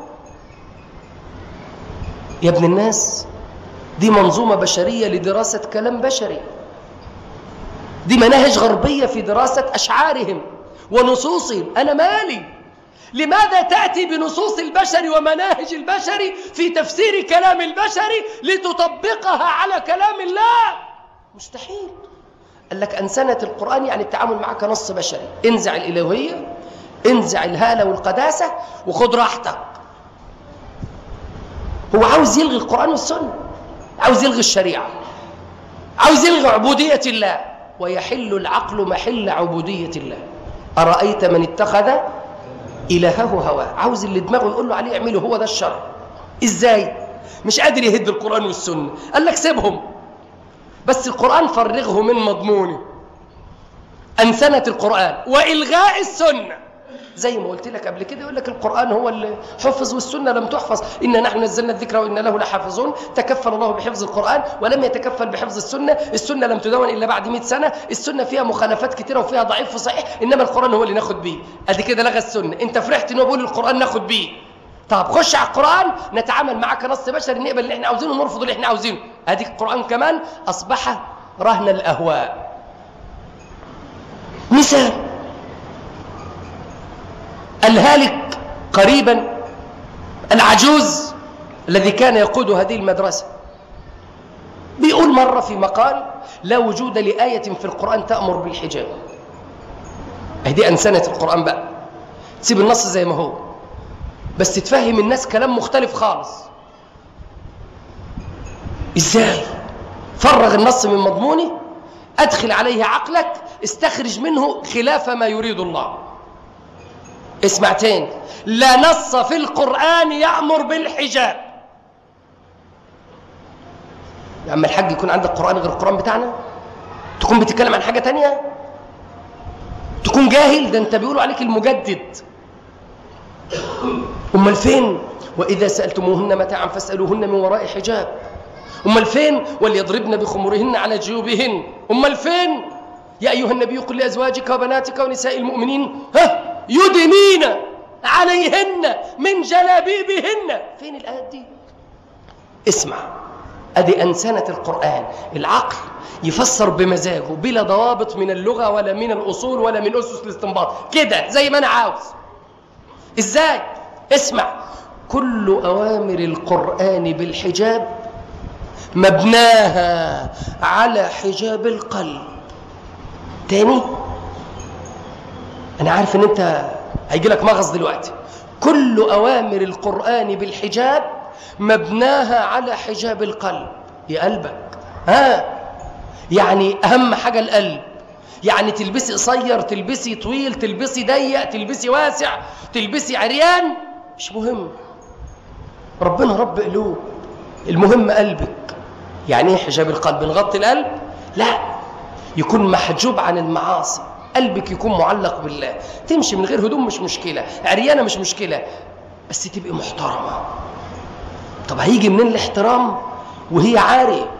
يا ابن الناس دي منظومة بشرية لدراسة كلام بشري دي مناهج غربية في دراسة أشعارهم ونصوصهم أنا مالي لماذا تأتي بنصوص البشر ومناهج البشر في تفسير كلام البشر لتطبقها على كلام الله مستحيل قال لك أنسنة القرآن يعني التعامل معك كنص بشري انزع الإلهية انزع الهالة والقداسة وخد راحتك هو عاوز يلغي القرآن والسنة عاوز يلغي الشريعة عاوز يلغي عبودية الله ويحل العقل محل عبودية الله أرأيت من اتخذ إلهه هواه عاوز اللي دماغه يقول له عليه اعمله هو ده الشر إزاي مش قادر يهد القرآن والسنة قال لك سيبهم بس القرآن فرغه من مضمونه أنسنة القرآن وإلغاء السنة زي ما قلت لك قبل كده يقول لك القرآن هو اللي حفظ والسنة لم تحفظ إن نحن نزلنا الذكر وإن له لحافظون تكفل الله بحفظ القرآن ولم يتكفل بحفظ السنة السنة لم تدون إلا بعد 100 سنة السنة فيها مخالفات كثيرة وفيها ضعيف وصحيح إنما القرآن هو اللي ناخد بيه أدي كده لغى السنة أنت فرحت إنه بيقول القرآن ناخد بيه طب خش على القرآن نتعامل معاه كنص بشري نقبل اللي احنا عاوزينه ونرفض اللي احنا عاوزينه ادي القرآن كمان أصبح رهن الأهواء مثال الهالك قريبا العجوز الذي كان يقود هذه المدرسة بيقول مرة في مقال لا وجود لآية في القرآن تأمر بالحجاب هذه أنسنة القرآن بقى تسيب النص زي ما هو بس تفهم الناس كلام مختلف خالص ازاي فرغ النص من مضمونه ادخل عليه عقلك استخرج منه خلاف ما يريد الله اسمع تاني لا نص في القرآن يأمر بالحجاب يا عم الحاج يكون عندك قرآن غير القرآن بتاعنا تكون بتتكلم عن حاجة تانية تكون جاهل ده انت بيقولوا عليك المجدد امال فين وإذا سألتموهن متاعا فاسألوهن من وراء حجاب أمال فين وليضربن بخمرهن على جيوبهن أمال فين يا أيها النبي قل لأزواجك وبناتك ونساء المؤمنين ها يدنين عليهن من جلابيبهن فين الآيات دي اسمع أدي أنسنة القرآن العقل يفسر بمزاجه بلا ضوابط من اللغة ولا من الأصول ولا من أسس الاستنباط كده زي ما أنا عاوز إزاي اسمع كل أوامر القرآن بالحجاب مبناها على حجاب القلب تاني أنا عارف إن أنت هيجي لك مغص دلوقتي كل أوامر القرآن بالحجاب مبناها على حجاب القلب يا قلبك ها يعني أهم حاجة القلب يعني تلبسي قصير تلبسي طويل تلبسي ضيق تلبسي واسع تلبسي عريان مش مهم ربنا رب قلوب المهم قلبك يعني ايه حجاب القلب نغطي القلب لا يكون محجوب عن المعاصي قلبك يكون معلق بالله تمشي من غير هدوم مش مشكلة عريانة مش مشكلة بس تبقي محترمة طب هيجي منين الاحترام وهي عارية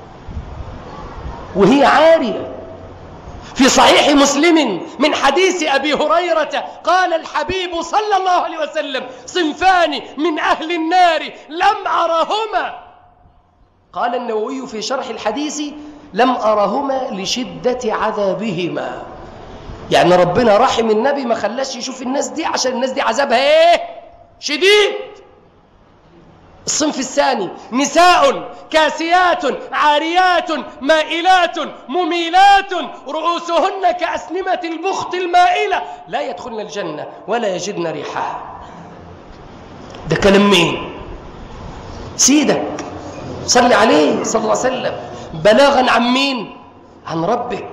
وهي عارية في صحيح مسلم من حديث أبي هريرة قال الحبيب صلى الله عليه وسلم صنفان من أهل النار لم أرهما قال النووي في شرح الحديث لم أرهما لشدة عذابهما يعني ربنا رحم النبي ما خلاش يشوف الناس دي عشان الناس دي عذابها ايه شديد الصنف الثاني نساء كاسيات عاريات مائلات مميلات رؤوسهن كأسنمة البخت المائلة لا يدخلن الجنة ولا يجدن ريحها ده كلام مين سيدك صل عليه صلى الله عليه وسلم بلاغا عن مين عن ربك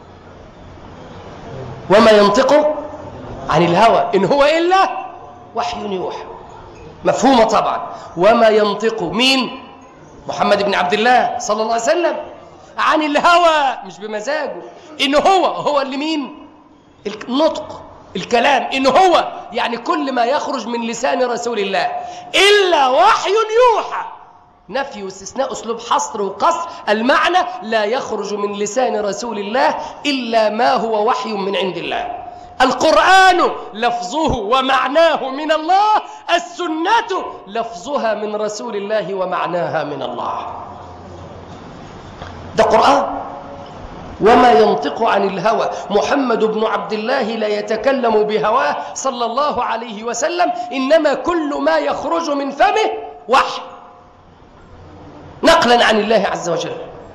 وما ينطق عن الهوى إن هو إلا وحي يوحى مفهومة طبعا وما ينطق مين محمد بن عبد الله صلى الله عليه وسلم عن الهوى مش بمزاجه إن هو هو اللي مين النطق الكلام إن هو يعني كل ما يخرج من لسان رسول الله إلا وحي يوحى نفي واستثناء أسلوب حصر وقصر المعنى لا يخرج من لسان رسول الله إلا ما هو وحي من عند الله القرآن لفظه ومعناه من الله السنة لفظها من رسول الله ومعناها من الله ده قرآن وما ينطق عن الهوى محمد بن عبد الله لا يتكلم بهواه صلى الله عليه وسلم إنما كل ما يخرج من فمه وحي نقلا عن الله عز وجل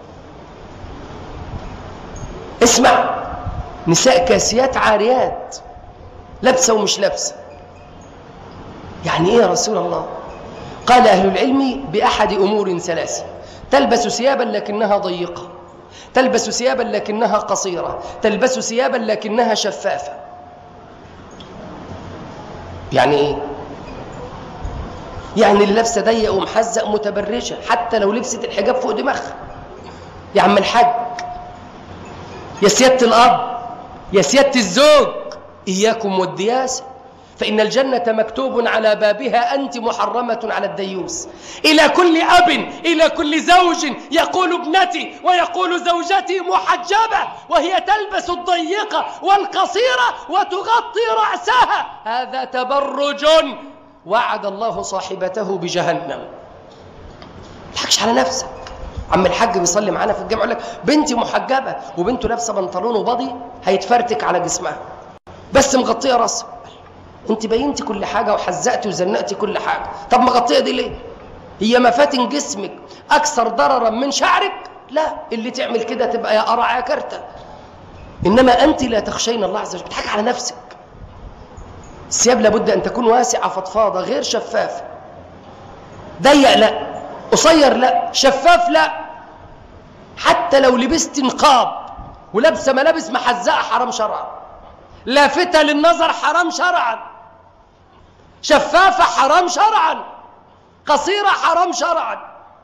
اسمع نساء كاسيات عاريات لابسه ومش لابسه يعني ايه يا رسول الله قال اهل العلم باحد امور ثلاثه تلبس ثيابا لكنها ضيقه تلبس ثيابا لكنها قصيره تلبس ثيابا لكنها شفافه يعني ايه يعني اللي لابسه ضيق ومحزق متبرجه حتى لو لبست الحجاب فوق دماغها يا عم الحاج يا سياده الاب يا سياده الزوج اياكم والدياسه فإن الجنة مكتوب على بابها أنت محرمة على الديوس إلى كل أب إلى كل زوج يقول ابنتي ويقول زوجتي محجبة وهي تلبس الضيقة والقصيرة وتغطي رأسها هذا تبرج وعد الله صاحبته بجهنم تضحكش على نفسك عم الحاج بيصلي معانا في الجامع يقول لك بنتي محجبه وبنته لابسه بنطلون وباضي هيتفرتك على جسمها بس مغطيه راسها انت بينتي كل حاجه وحزقتي وزنقتي كل حاجه طب مغطيه دي ليه هي مفاتن جسمك اكثر ضررا من شعرك لا اللي تعمل كده تبقى يا قرع يا كرته انما انت لا تخشين الله عز وجل بتضحك على نفسك الثياب لابد ان تكون واسعه فضفاضه غير شفافه ضيق لا قصير لا شفاف لا حتى لو لبست نقاب ولابسه ملابس محزقه حرام شرعا لافته للنظر حرام شرعا شفافه حرام شرعا قصيره حرام شرعا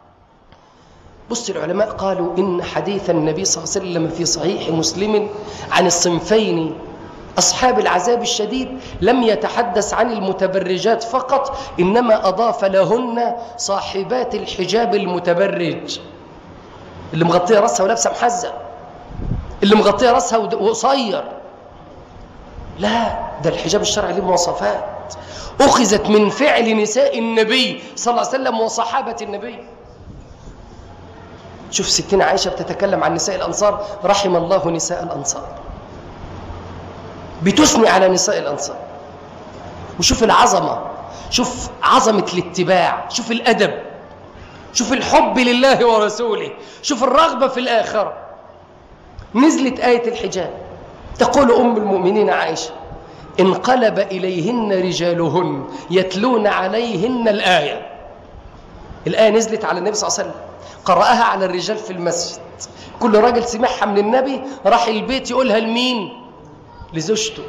بص العلماء قالوا ان حديث النبي صلى الله عليه وسلم في صحيح مسلم عن الصنفين أصحاب العذاب الشديد لم يتحدث عن المتبرجات فقط إنما أضاف لهن صاحبات الحجاب المتبرج اللي مغطية رأسها ولابسة محزة اللي مغطية رأسها وقصير لا ده الحجاب الشرعي له مواصفات أخذت من فعل نساء النبي صلى الله عليه وسلم وصحابة النبي شوف ستين عائشة بتتكلم عن نساء الأنصار رحم الله نساء الأنصار بتثني على نساء الأنصار وشوف العظمة شوف عظمة الاتباع شوف الأدب شوف الحب لله ورسوله شوف الرغبة في الآخرة نزلت آية الحجاب تقول أم المؤمنين عائشة انقلب إليهن رجالهن يتلون عليهن الآية الآية نزلت على النبي صلى الله عليه وسلم قرأها على الرجال في المسجد كل راجل سمعها من النبي راح البيت يقولها لمين لزوجته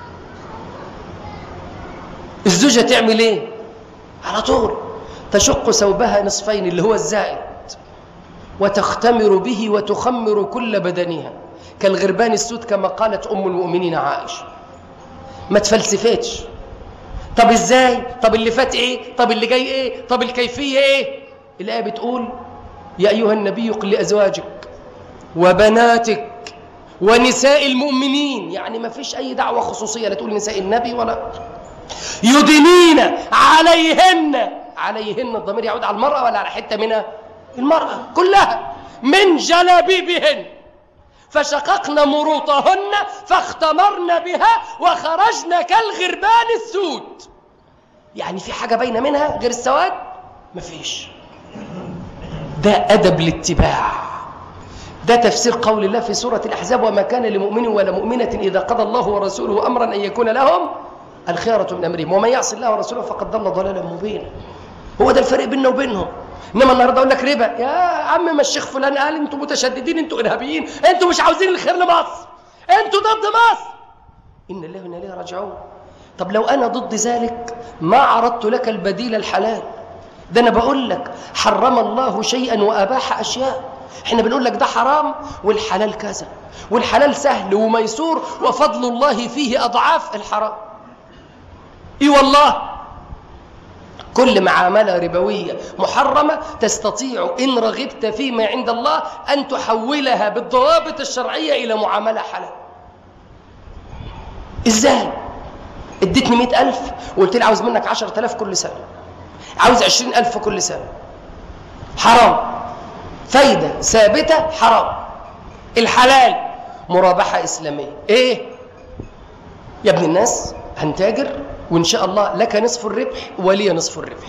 الزوجة تعمل ايه على طول تشق ثوبها نصفين اللي هو الزائد وتختمر به وتخمر كل بدنها كالغربان السود كما قالت أم المؤمنين عائشة ما تفلسفتش طب ازاي طب اللي فات ايه طب اللي جاي ايه طب الكيفية ايه الآية بتقول يا أيها النبي قل لأزواجك وبناتك ونساء المؤمنين يعني ما فيش أي دعوة خصوصية لا تقول نساء النبي ولا يدنين عليهن عليهن الضمير يعود على المرأة ولا على حتة منها المرأة كلها من جلابيبهن فشققن مروطهن فاختمرن بها وخرجن كالغربان السود يعني في حاجة باينة منها غير السواد مفيش ده أدب الاتباع ده تفسير قول الله في سورة الأحزاب وما كان لمؤمن ولا مؤمنة إذا قضى الله ورسوله أمرا أن يكون لهم الخيرة من أمرهم ومن يعصي الله ورسوله فقد ضل ضلالا مبينا هو ده الفرق بيننا وبينهم انما النهارده اقول لك ربا يا عم ما الشيخ فلان قال انتوا متشددين انتوا ارهابيين انتوا مش عاوزين الخير لمصر انتوا ضد مصر ان الله وانا اليه راجعون طب لو انا ضد ذلك ما عرضت لك البديل الحلال ده انا بقول لك حرم الله شيئا واباح اشياء احنا بنقول لك ده حرام والحلال كذا والحلال سهل وميسور وفضل الله فيه اضعاف الحرام اي والله كل معاملة ربوية محرمة تستطيع إن رغبت فيما عند الله أن تحولها بالضوابط الشرعية إلى معاملة حلال إزاي؟ اديتني مئة ألف وقلت لي عاوز منك عشرة ألاف كل سنة عاوز عشرين ألف كل سنة حرام فايدة ثابتة حرام الحلال مرابحة إسلامية إيه؟ يا ابن الناس هنتاجر وإن شاء الله لك نصف الربح ولي نصف الربح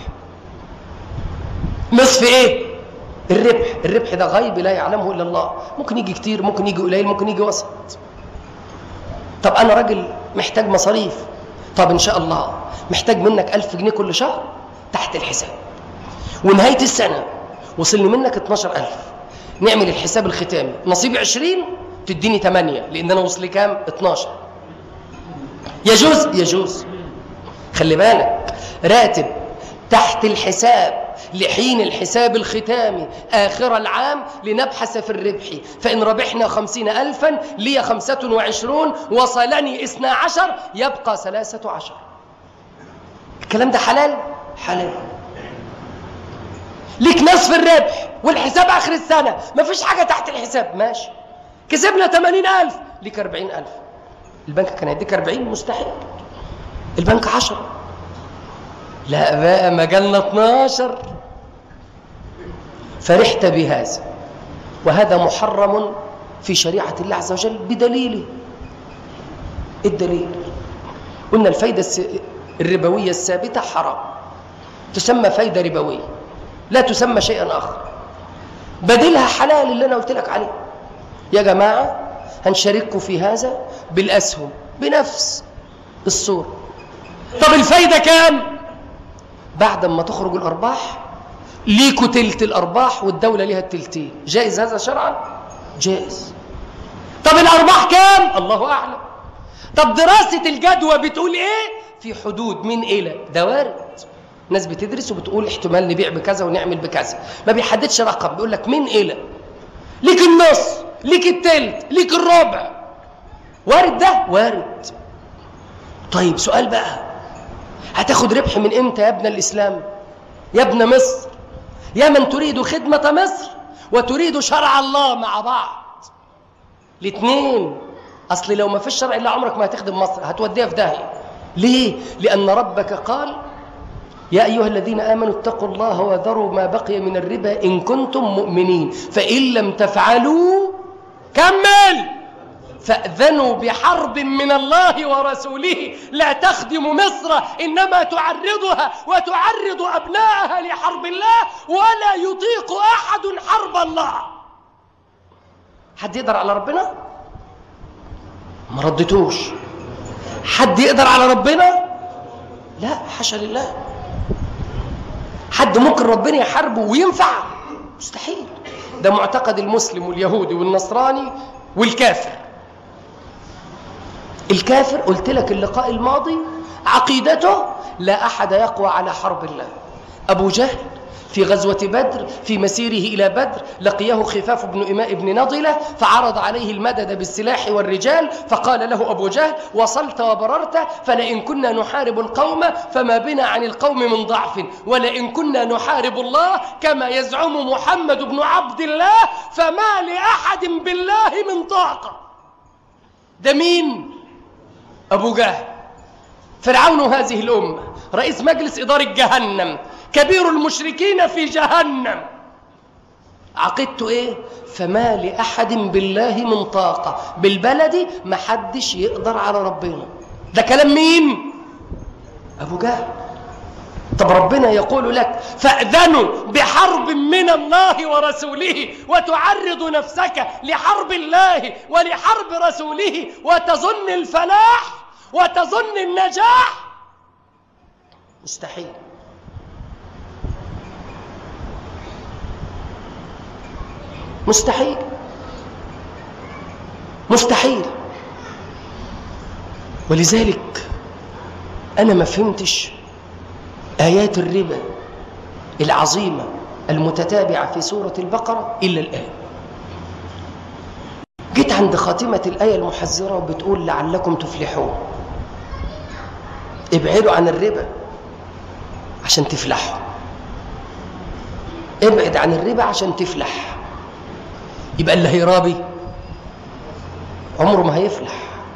نصف إيه؟ الربح الربح ده غيب لا يعلمه إلا الله ممكن يجي كتير ممكن يجي قليل ممكن يجي وسط طب أنا راجل محتاج مصاريف طب إن شاء الله محتاج منك ألف جنيه كل شهر تحت الحساب ونهاية السنة وصلني منك 12000 نعمل الحساب الختامي نصيبي 20 تديني 8 لأن أنا وصلي كام 12 يجوز يجوز خلي بالك راتب تحت الحساب لحين الحساب الختامي آخر العام لنبحث في الربح فإن ربحنا خمسين ألفا لي خمسة وعشرون وصلني إثنى عشر يبقى ثلاثة عشر الكلام ده حلال؟ حلال ليك نصف الربح والحساب آخر السنة ما فيش حاجة تحت الحساب ماشي كسبنا 80 ألف ليك 40 ألف البنك كان هيديك 40 مستحيل البنك 10 لا بقى مجالنا 12 فرحت بهذا وهذا محرم في شريعة الله عز وجل بدليله الدليل قلنا الفايدة الربوية الثابتة حرام تسمى فايدة ربوية لا تسمى شيئا آخر بديلها حلال اللي أنا قلت لك عليه يا جماعة هنشارككم في هذا بالأسهم بنفس الصورة طب الفايدة كام؟ بعد ما تخرج الأرباح ليكوا تلت الأرباح والدولة ليها التلتين جائز هذا شرعا؟ جائز طب الأرباح كام؟ الله أعلم طب دراسة الجدوى بتقول إيه؟ في حدود من إلى ده وارد ناس بتدرس وبتقول احتمال نبيع بكذا ونعمل بكذا ما بيحددش رقم بيقول لك من إلى ليك النص ليك التلت ليك الربع وارد ده وارد طيب سؤال بقى هتاخد ربح من امتى يا ابن الاسلام يا ابن مصر يا من تريد خدمه مصر وتريد شرع الله مع بعض الاثنين اصل لو ما فيش شرع الا عمرك ما هتخدم مصر هتوديها في داهيه ليه لان ربك قال يا ايها الذين امنوا اتقوا الله وذروا ما بقي من الربا ان كنتم مؤمنين فان لم تفعلوا كمل فاذنوا بحرب من الله ورسوله لا تخدم مصر انما تعرضها وتعرض ابناءها لحرب الله ولا يطيق احد حرب الله حد يقدر على ربنا ما ردتوش حد يقدر على ربنا لا حاشا لله حد ممكن ربنا يحاربه وينفع مستحيل ده معتقد المسلم واليهودي والنصراني والكافر الكافر قلت لك اللقاء الماضي عقيدته لا أحد يقوى على حرب الله أبو جهل في غزوة بدر في مسيره إلى بدر لقيه خفاف بن إماء بن نضلة فعرض عليه المدد بالسلاح والرجال فقال له أبو جهل وصلت وبررت فلئن كنا نحارب القوم فما بنا عن القوم من ضعف ولئن كنا نحارب الله كما يزعم محمد بن عبد الله فما لأحد بالله من طاقة ده مين؟ أبو جهل فرعون هذه الأمة رئيس مجلس إدارة جهنم كبير المشركين في جهنم عقيدته ايه فما لاحد بالله من طاقه بالبلدي ما حدش يقدر على ربنا ده كلام مين ابو جهل طب ربنا يقول لك فاذنوا بحرب من الله ورسوله وتعرض نفسك لحرب الله ولحرب رسوله وتظن الفلاح وتظن النجاح مستحيل مستحيل مستحيل ولذلك أنا ما فهمتش آيات الربا العظيمة المتتابعة في سورة البقرة إلا الآن جيت عند خاتمة الآية المحذرة وبتقول لعلكم تفلحون ابعدوا عن الربا عشان تفلحوا ابعد عن الربا عشان تفلح يبقى اللي هيرابي عمره ما هيفلح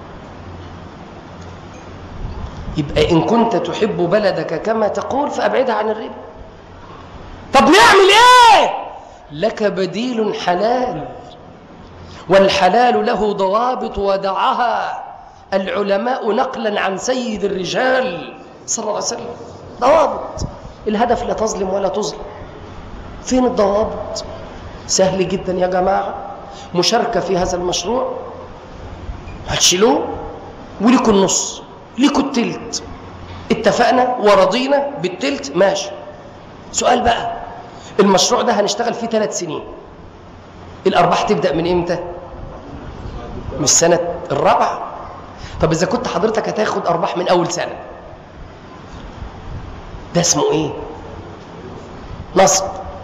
يبقى إن كنت تحب بلدك كما تقول فأبعدها عن الربا طب نعمل إيه لك بديل حلال والحلال له ضوابط ودعها العلماء نقلا عن سيد الرجال صلى الله عليه وسلم ضوابط الهدف لا تظلم ولا تظلم فين الضوابط سهل جدا يا جماعة مشاركة في هذا المشروع هتشيلوه وليكوا النص ليكوا التلت اتفقنا ورضينا بالتلت ماشي سؤال بقى المشروع ده هنشتغل فيه ثلاث سنين الأرباح تبدأ من إمتى؟ من السنة الرابعة طب إذا كنت حضرتك هتاخد أرباح من أول سنة ده اسمه إيه؟ نصب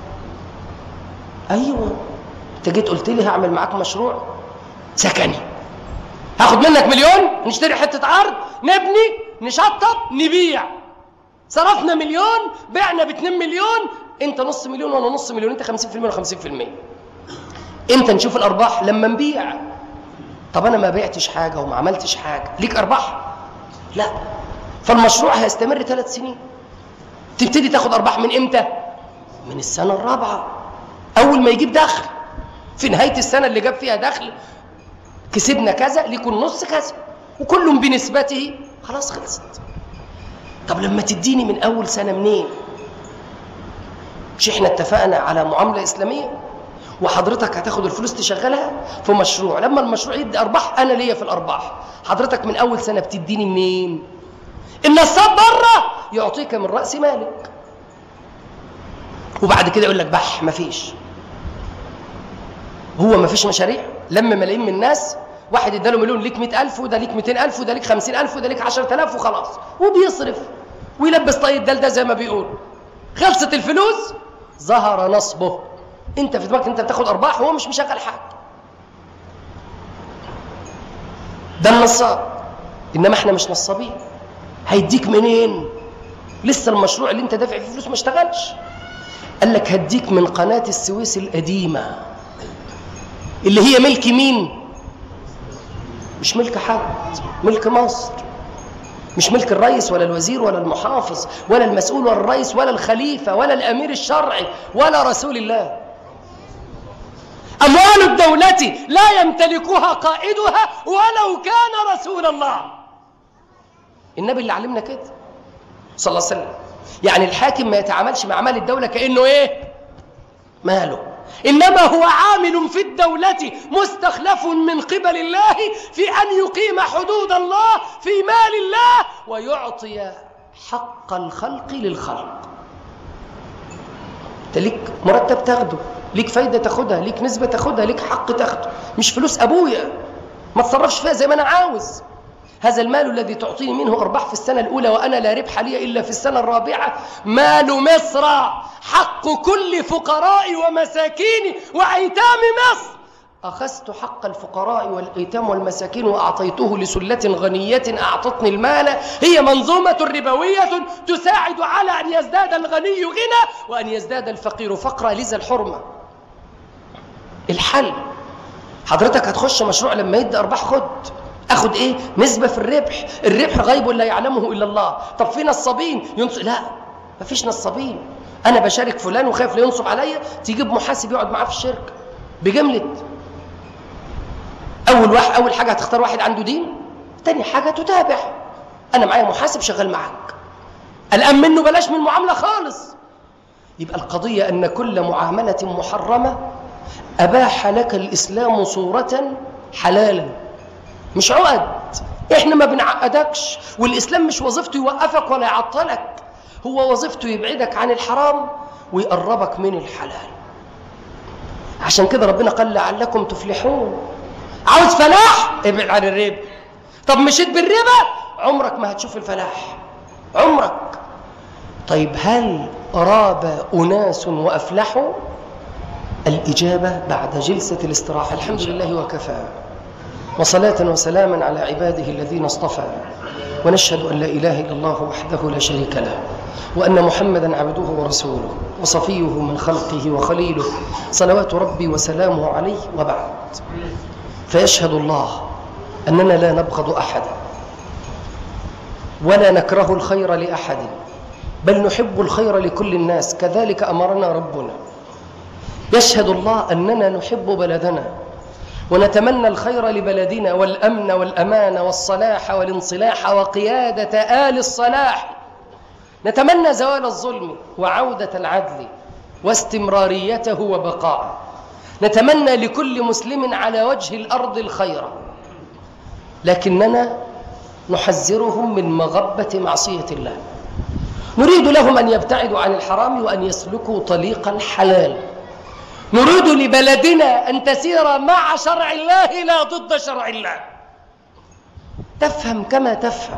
ايوه انت جيت قلت لي هعمل معاك مشروع سكني هاخد منك مليون نشتري حته ارض نبني نشطب نبيع صرفنا مليون بعنا ب 2 مليون انت نص مليون وانا نص مليون انت 50% وانا 50% امتى نشوف الارباح لما نبيع طب انا ما بعتش حاجه وما عملتش حاجه ليك ارباح لا فالمشروع هيستمر ثلاث سنين تبتدي تاخد ارباح من امتى من السنه الرابعه اول ما يجيب دخل في نهايه السنه اللي جاب فيها دخل كسبنا كذا ليكون نص كذا وكل بنسبته خلاص خلصت طب لما تديني من اول سنه منين مش احنا اتفقنا على معامله اسلاميه وحضرتك هتاخد الفلوس تشغلها في مشروع لما المشروع يدي ارباح انا ليا في الارباح حضرتك من اول سنه بتديني منين النصاب بره يعطيك من راس مالك وبعد كده يقول لك بح مفيش هو مفيش مشاريع لم ملايين من الناس واحد اداله مليون ليك 100000 وده ليك 200000 وده ليك 50000 وده ليك 10000 وخلاص وبيصرف ويلبس طاقية دل ده زي ما بيقول خلصت الفلوس ظهر نصبه انت في دماغك انت بتاخد ارباح وهو مش مشغل حاجه ده النصاب انما احنا مش نصابين هيديك منين لسه المشروع اللي انت دافع فيه فلوس ما اشتغلش قال لك هديك من قناة السويس القديمة اللي هي ملك مين مش ملك حد ملك مصر مش ملك الرئيس ولا الوزير ولا المحافظ ولا المسؤول ولا الرئيس ولا الخليفة ولا الأمير الشرعي ولا رسول الله أموال الدولة لا يمتلكها قائدها ولو كان رسول الله النبي اللي علمنا كده صلى الله عليه وسلم يعني الحاكم ما يتعاملش مع مال الدولة كأنه إيه ماله إنما هو عامل في الدولة مستخلف من قبل الله في أن يقيم حدود الله في مال الله ويعطي حق الخلق للخلق انت ليك مرتب تاخده ليك فايدة تاخدها ليك نسبة تاخدها ليك حق تاخده مش فلوس أبويا ما تصرفش فيها زي ما أنا عاوز هذا المال الذي تعطيني منه أرباح في السنة الأولى وأنا لا ربح لي إلا في السنة الرابعة مال مصر حق كل فقراء ومساكين وأيتام مصر أخذت حق الفقراء والأيتام والمساكين وأعطيته لسلة غنية أعطتني المال هي منظومة ربوية تساعد على أن يزداد الغني غنى وأن يزداد الفقير فقرا لذا الحرمة الحل حضرتك هتخش مشروع لما يدي أرباح خد اخد ايه نسبه في الربح الربح غيب لا يعلمه الا الله طب في نصابين ينصب لا مفيش نصابين انا بشارك فلان وخايف لا ينصب عليا تجيب محاسب يقعد معاه في الشركه بجمله اول واحد اول حاجه هتختار واحد عنده دين تاني حاجه تتابع انا معايا محاسب شغال معاك الان منه بلاش من المعامله خالص يبقى القضيه ان كل معامله محرمه اباح لك الاسلام صوره حلالا مش عقد احنا ما بنعقدكش والاسلام مش وظيفته يوقفك ولا يعطلك هو وظيفته يبعدك عن الحرام ويقربك من الحلال عشان كده ربنا قال لعلكم تفلحون عاوز فلاح ابعد عن الربا طب مشيت بالربا عمرك ما هتشوف الفلاح عمرك طيب هل راب أناس وأفلحوا الإجابة بعد جلسة الاستراحة الحمد لله وكفى وصلاة وسلاما على عباده الذين اصطفى ونشهد أن لا إله إلا الله وحده لا شريك له وأن محمدا عبده ورسوله وصفيه من خلقه وخليله صلوات ربي وسلامه عليه وبعد فيشهد الله أننا لا نبغض أحدا ولا نكره الخير لأحد بل نحب الخير لكل الناس كذلك أمرنا ربنا يشهد الله أننا نحب بلدنا ونتمنى الخير لبلدنا والأمن والأمان والصلاح والانصلاح وقيادة آل الصلاح نتمنى زوال الظلم وعودة العدل واستمراريته وبقاءه نتمنى لكل مسلم على وجه الأرض الخير لكننا نحذرهم من مغبة معصية الله نريد لهم أن يبتعدوا عن الحرام وأن يسلكوا طريق الحلال نريد لبلدنا أن تسير مع شرع الله لا ضد شرع الله تفهم كما تفهم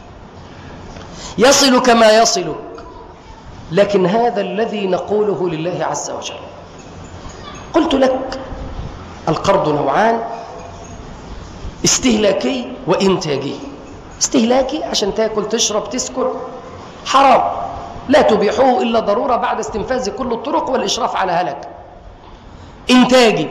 يصل كما يصلك لكن هذا الذي نقوله لله عز وجل قلت لك القرض نوعان استهلاكي وإنتاجي استهلاكي عشان تاكل تشرب تسكر حرام لا تبيحوه إلا ضرورة بعد استنفاذ كل الطرق والإشراف على هلك إنتاجي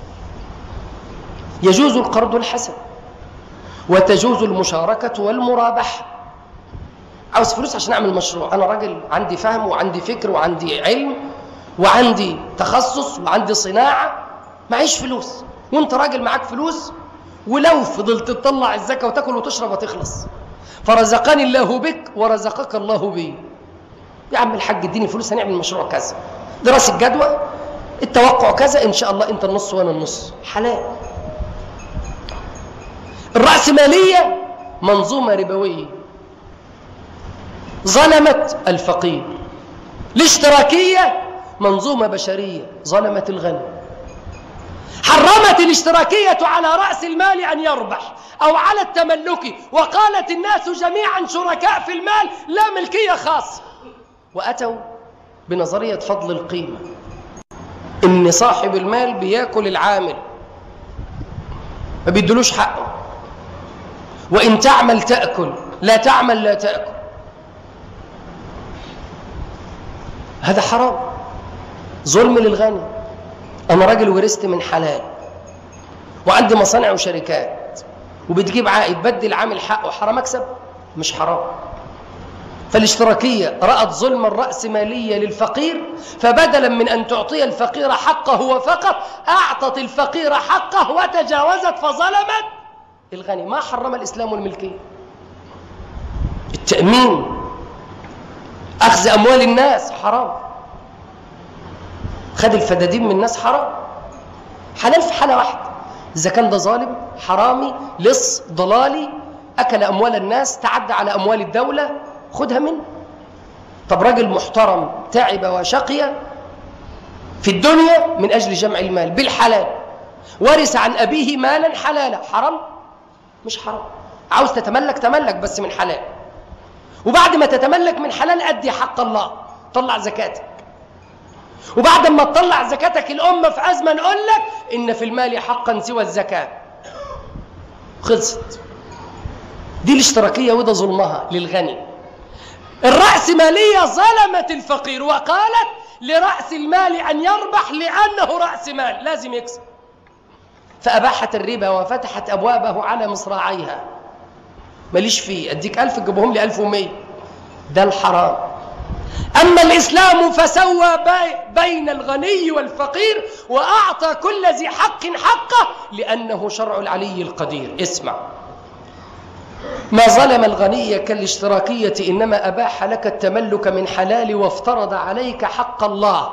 يجوز القرض الحسن وتجوز المشاركة والمرابحة عاوز فلوس عشان أعمل مشروع أنا راجل عندي فهم وعندي فكر وعندي علم وعندي تخصص وعندي صناعة معيش فلوس وانت راجل معاك فلوس ولو فضلت تطلع الزكاة وتاكل وتشرب وتخلص فرزقني الله بك ورزقك الله بي يا عم الحاج اديني فلوس هنعمل مشروع كذا دراسة جدوى التوقع كذا ان شاء الله انت النص وانا النص حلال الرأسمالية منظومة ربوية ظلمت الفقير الاشتراكية منظومة بشرية ظلمت الغني حرمت الاشتراكية على رأس المال أن يربح أو على التملك وقالت الناس جميعا شركاء في المال لا ملكية خاصة وأتوا بنظرية فضل القيمة إن صاحب المال بياكل العامل ما بيدلوش حقه وإن تعمل تأكل لا تعمل لا تأكل هذا حرام ظلم للغني أنا راجل ورثت من حلال وعندي مصانع وشركات وبتجيب عائد بدي العامل حقه حرام أكسب مش حرام فالاشتراكية رأت ظلم الرأسمالية للفقير فبدلا من أن تعطي الفقير حقه وفقط أعطت الفقير حقه وتجاوزت فظلمت الغني ما حرم الإسلام الملكية التأمين أخذ أموال الناس حرام خد الفدادين من الناس حرام حلال في حالة واحدة إذا كان ده ظالم حرامي لص ضلالي أكل أموال الناس تعدى على أموال الدولة خدها منه طب راجل محترم تعب وشقي في الدنيا من أجل جمع المال بالحلال ورث عن أبيه مالا حلالا حرام مش حرام عاوز تتملك تملك بس من حلال وبعد ما تتملك من حلال أدي حق الله طلع زكاتك وبعد ما تطلع زكاتك الأمة في أزمة نقول لك إن في المال حقا سوى الزكاة خلصت دي الاشتراكية وده ظلمها للغني الرأسمالية ظلمت الفقير وقالت لرأس المال أن يربح لأنه رأس مال لازم يكسب فأباحت الربا وفتحت أبوابه على مصراعيها ماليش فيه أديك ألف تجيبهم لي ألف ومية ده الحرام أما الإسلام فسوى بين الغني والفقير وأعطى كل ذي حق حقه لأنه شرع العلي القدير اسمع ما ظلم الغني كالاشتراكية إنما أباح لك التملك من حلال وافترض عليك حق الله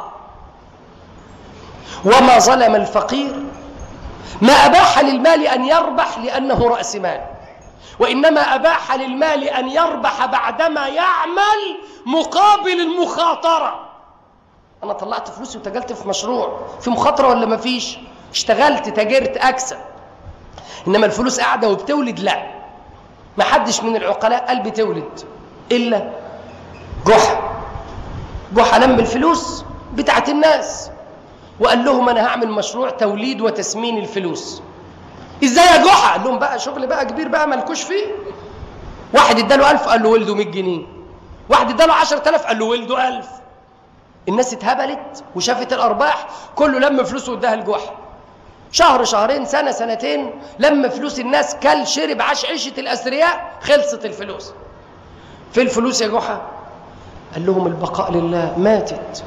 وما ظلم الفقير ما أباح للمال أن يربح لأنه رأس مال وإنما أباح للمال أن يربح بعدما يعمل مقابل المخاطرة أنا طلعت فلوسي وتجلت في مشروع في مخاطرة ولا ما فيش اشتغلت تاجرت أكسب إنما الفلوس قاعدة وبتولد لا ما حدش من العقلاء قال بتولد إلا جحا جحا لم الفلوس بتاعت الناس وقال لهم أنا هعمل مشروع توليد وتسمين الفلوس ازاي يا جحا قال لهم بقى شغل بقى كبير بقى مالكوش فيه واحد اداله 1000 قال له ولده 100 جنيه واحد اداله 10000 قال له ولده 1000 الناس اتهبلت وشافت الارباح كله لم فلوسه واداها لجحا شهر شهرين سنه سنتين لم فلوس الناس كل شرب عاش عيشه الاثرياء خلصت الفلوس في الفلوس يا جحا قال لهم البقاء لله ماتت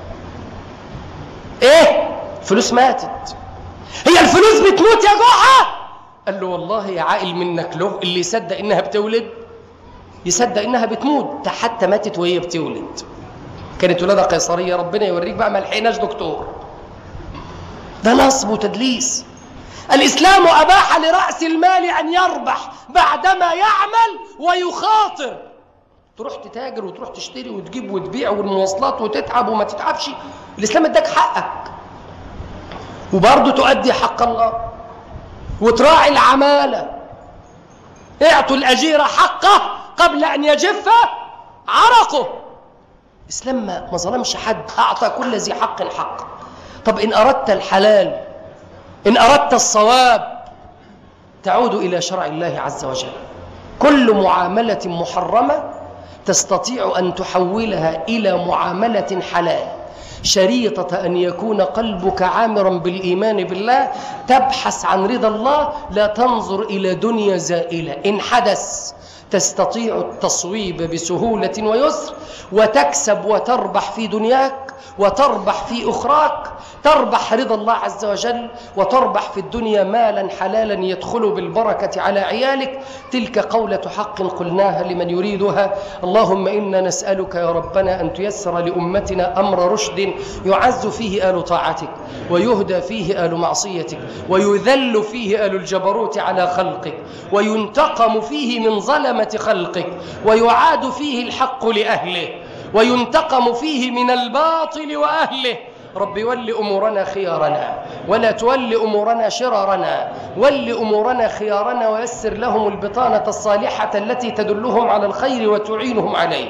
ايه فلوس ماتت هي الفلوس بتموت يا جحا قال له والله يا عائل منك له اللي يصدق انها بتولد يصدق انها بتموت ده حتى ماتت وهي بتولد كانت ولاده قيصريه ربنا يوريك بقى ما لحقناش دكتور ده نصب وتدليس الاسلام اباح لراس المال ان يربح بعدما يعمل ويخاطر تروح تتاجر وتروح تشتري وتجيب وتبيع والمواصلات وتتعب وما تتعبش الاسلام اداك حقك وبرضه تؤدي حق الله وتراعي العمالة اعطوا الأجير حقه قبل أن يجف عرقه الإسلام ما ظلمش حد أعطى كل ذي حق حق طب إن أردت الحلال إن أردت الصواب تعود إلى شرع الله عز وجل كل معاملة محرمة تستطيع أن تحولها إلى معاملة حلال شريطة أن يكون قلبك عامرا بالإيمان بالله تبحث عن رضا الله لا تنظر إلى دنيا زائلة إن حدث تستطيع التصويب بسهولة ويسر وتكسب وتربح في دنياك وتربح في أخراك تربح رضا الله عز وجل وتربح في الدنيا مالا حلالا يدخل بالبركة على عيالك تلك قولة حق قلناها لمن يريدها اللهم إنا نسألك يا ربنا أن تيسر لأمتنا أمر رشد يعز فيه آل طاعتك ويهدى فيه آل معصيتك ويذل فيه آل الجبروت على خلقك وينتقم فيه من ظلمة خلقك ويعاد فيه الحق لأهله وينتقم فيه من الباطل وأهله رب ول أمورنا خيارنا ولا تول أمورنا شرارنا ول أمورنا خيارنا ويسر لهم البطانة الصالحة التي تدلهم على الخير وتعينهم عليه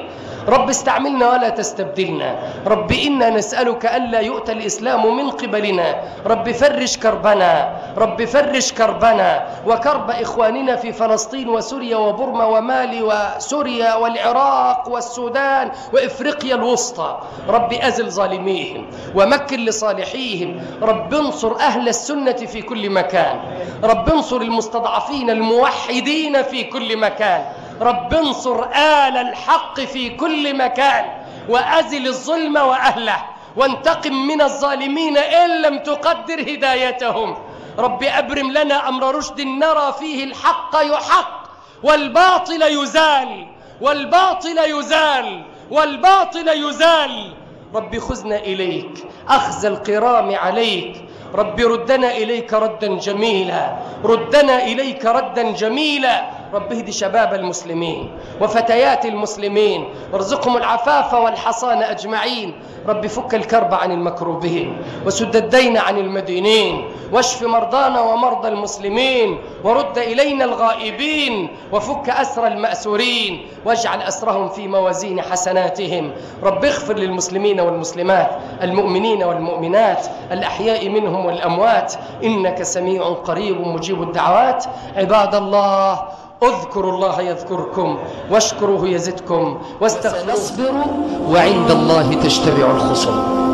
رب استعملنا ولا تستبدلنا رب إنا نسألك ألا يؤتى الإسلام من قبلنا رب فرج كربنا رب فرج كربنا وكرب إخواننا في فلسطين وسوريا وبرما ومالي وسوريا والعراق والسودان وإفريقيا الوسطى رب أزل ظالميهم ومكن لصالحيهم رب انصر أهل السنة في كل مكان رب انصر المستضعفين الموحدين في كل مكان رب انصر آل الحق في كل مكان وأزل الظلم وأهله وانتقم من الظالمين إن لم تقدر هدايتهم رب أبرم لنا أمر رشد نرى فيه الحق يحق والباطل يزال والباطل يزال والباطل يزال رب خذنا إليك أخذ القرام عليك رب ردنا إليك ردا جميلا ردنا إليك ردا جميلا رب اهد شباب المسلمين وفتيات المسلمين وارزقهم العفاف والحصان أجمعين رب فك الكرب عن المكروبين وسد الدين عن المدينين واشف مرضانا ومرضى المسلمين ورد إلينا الغائبين وفك أسر المأسورين واجعل أسرهم في موازين حسناتهم رب اغفر للمسلمين والمسلمات المؤمنين والمؤمنات الأحياء منهم والأموات إنك سميع قريب مجيب الدعوات عباد الله اذكروا الله يذكركم واشكروه يزدكم واستغفروه نصبر وعند الله تجتمع الخصوم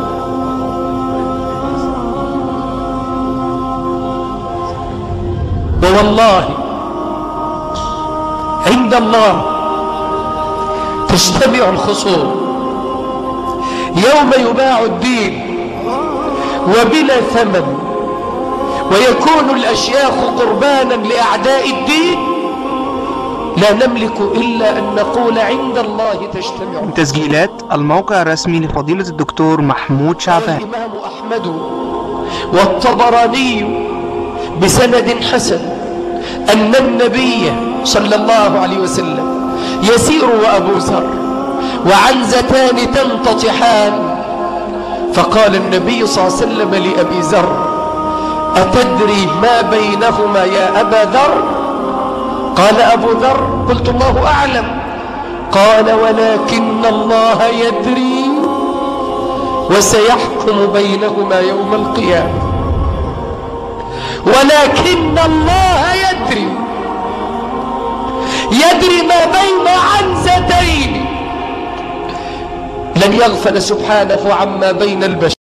ووالله عند الله تجتمع الخصوم يوم يباع الدين وبلا ثمن ويكون الأشياخ قربانا لأعداء الدين لا نملك إلا أن نقول عند الله تجتمع تسجيلات الموقع الرسمي لفضيلة الدكتور محمود شعبان الإمام أحمد والطبراني بسند حسن أن النبي صلى الله عليه وسلم يسير وأبو ذر وعنزتان تنتطحان فقال النبي صلى الله عليه وسلم لأبي ذر أتدري ما بينهما يا أبا ذر قال أبو ذر قلت الله أعلم قال ولكن الله يدري وسيحكم بينهما يوم القيامة ولكن الله يدري يدري ما بين عنزتين لن يغفل سبحانه عما بين البشر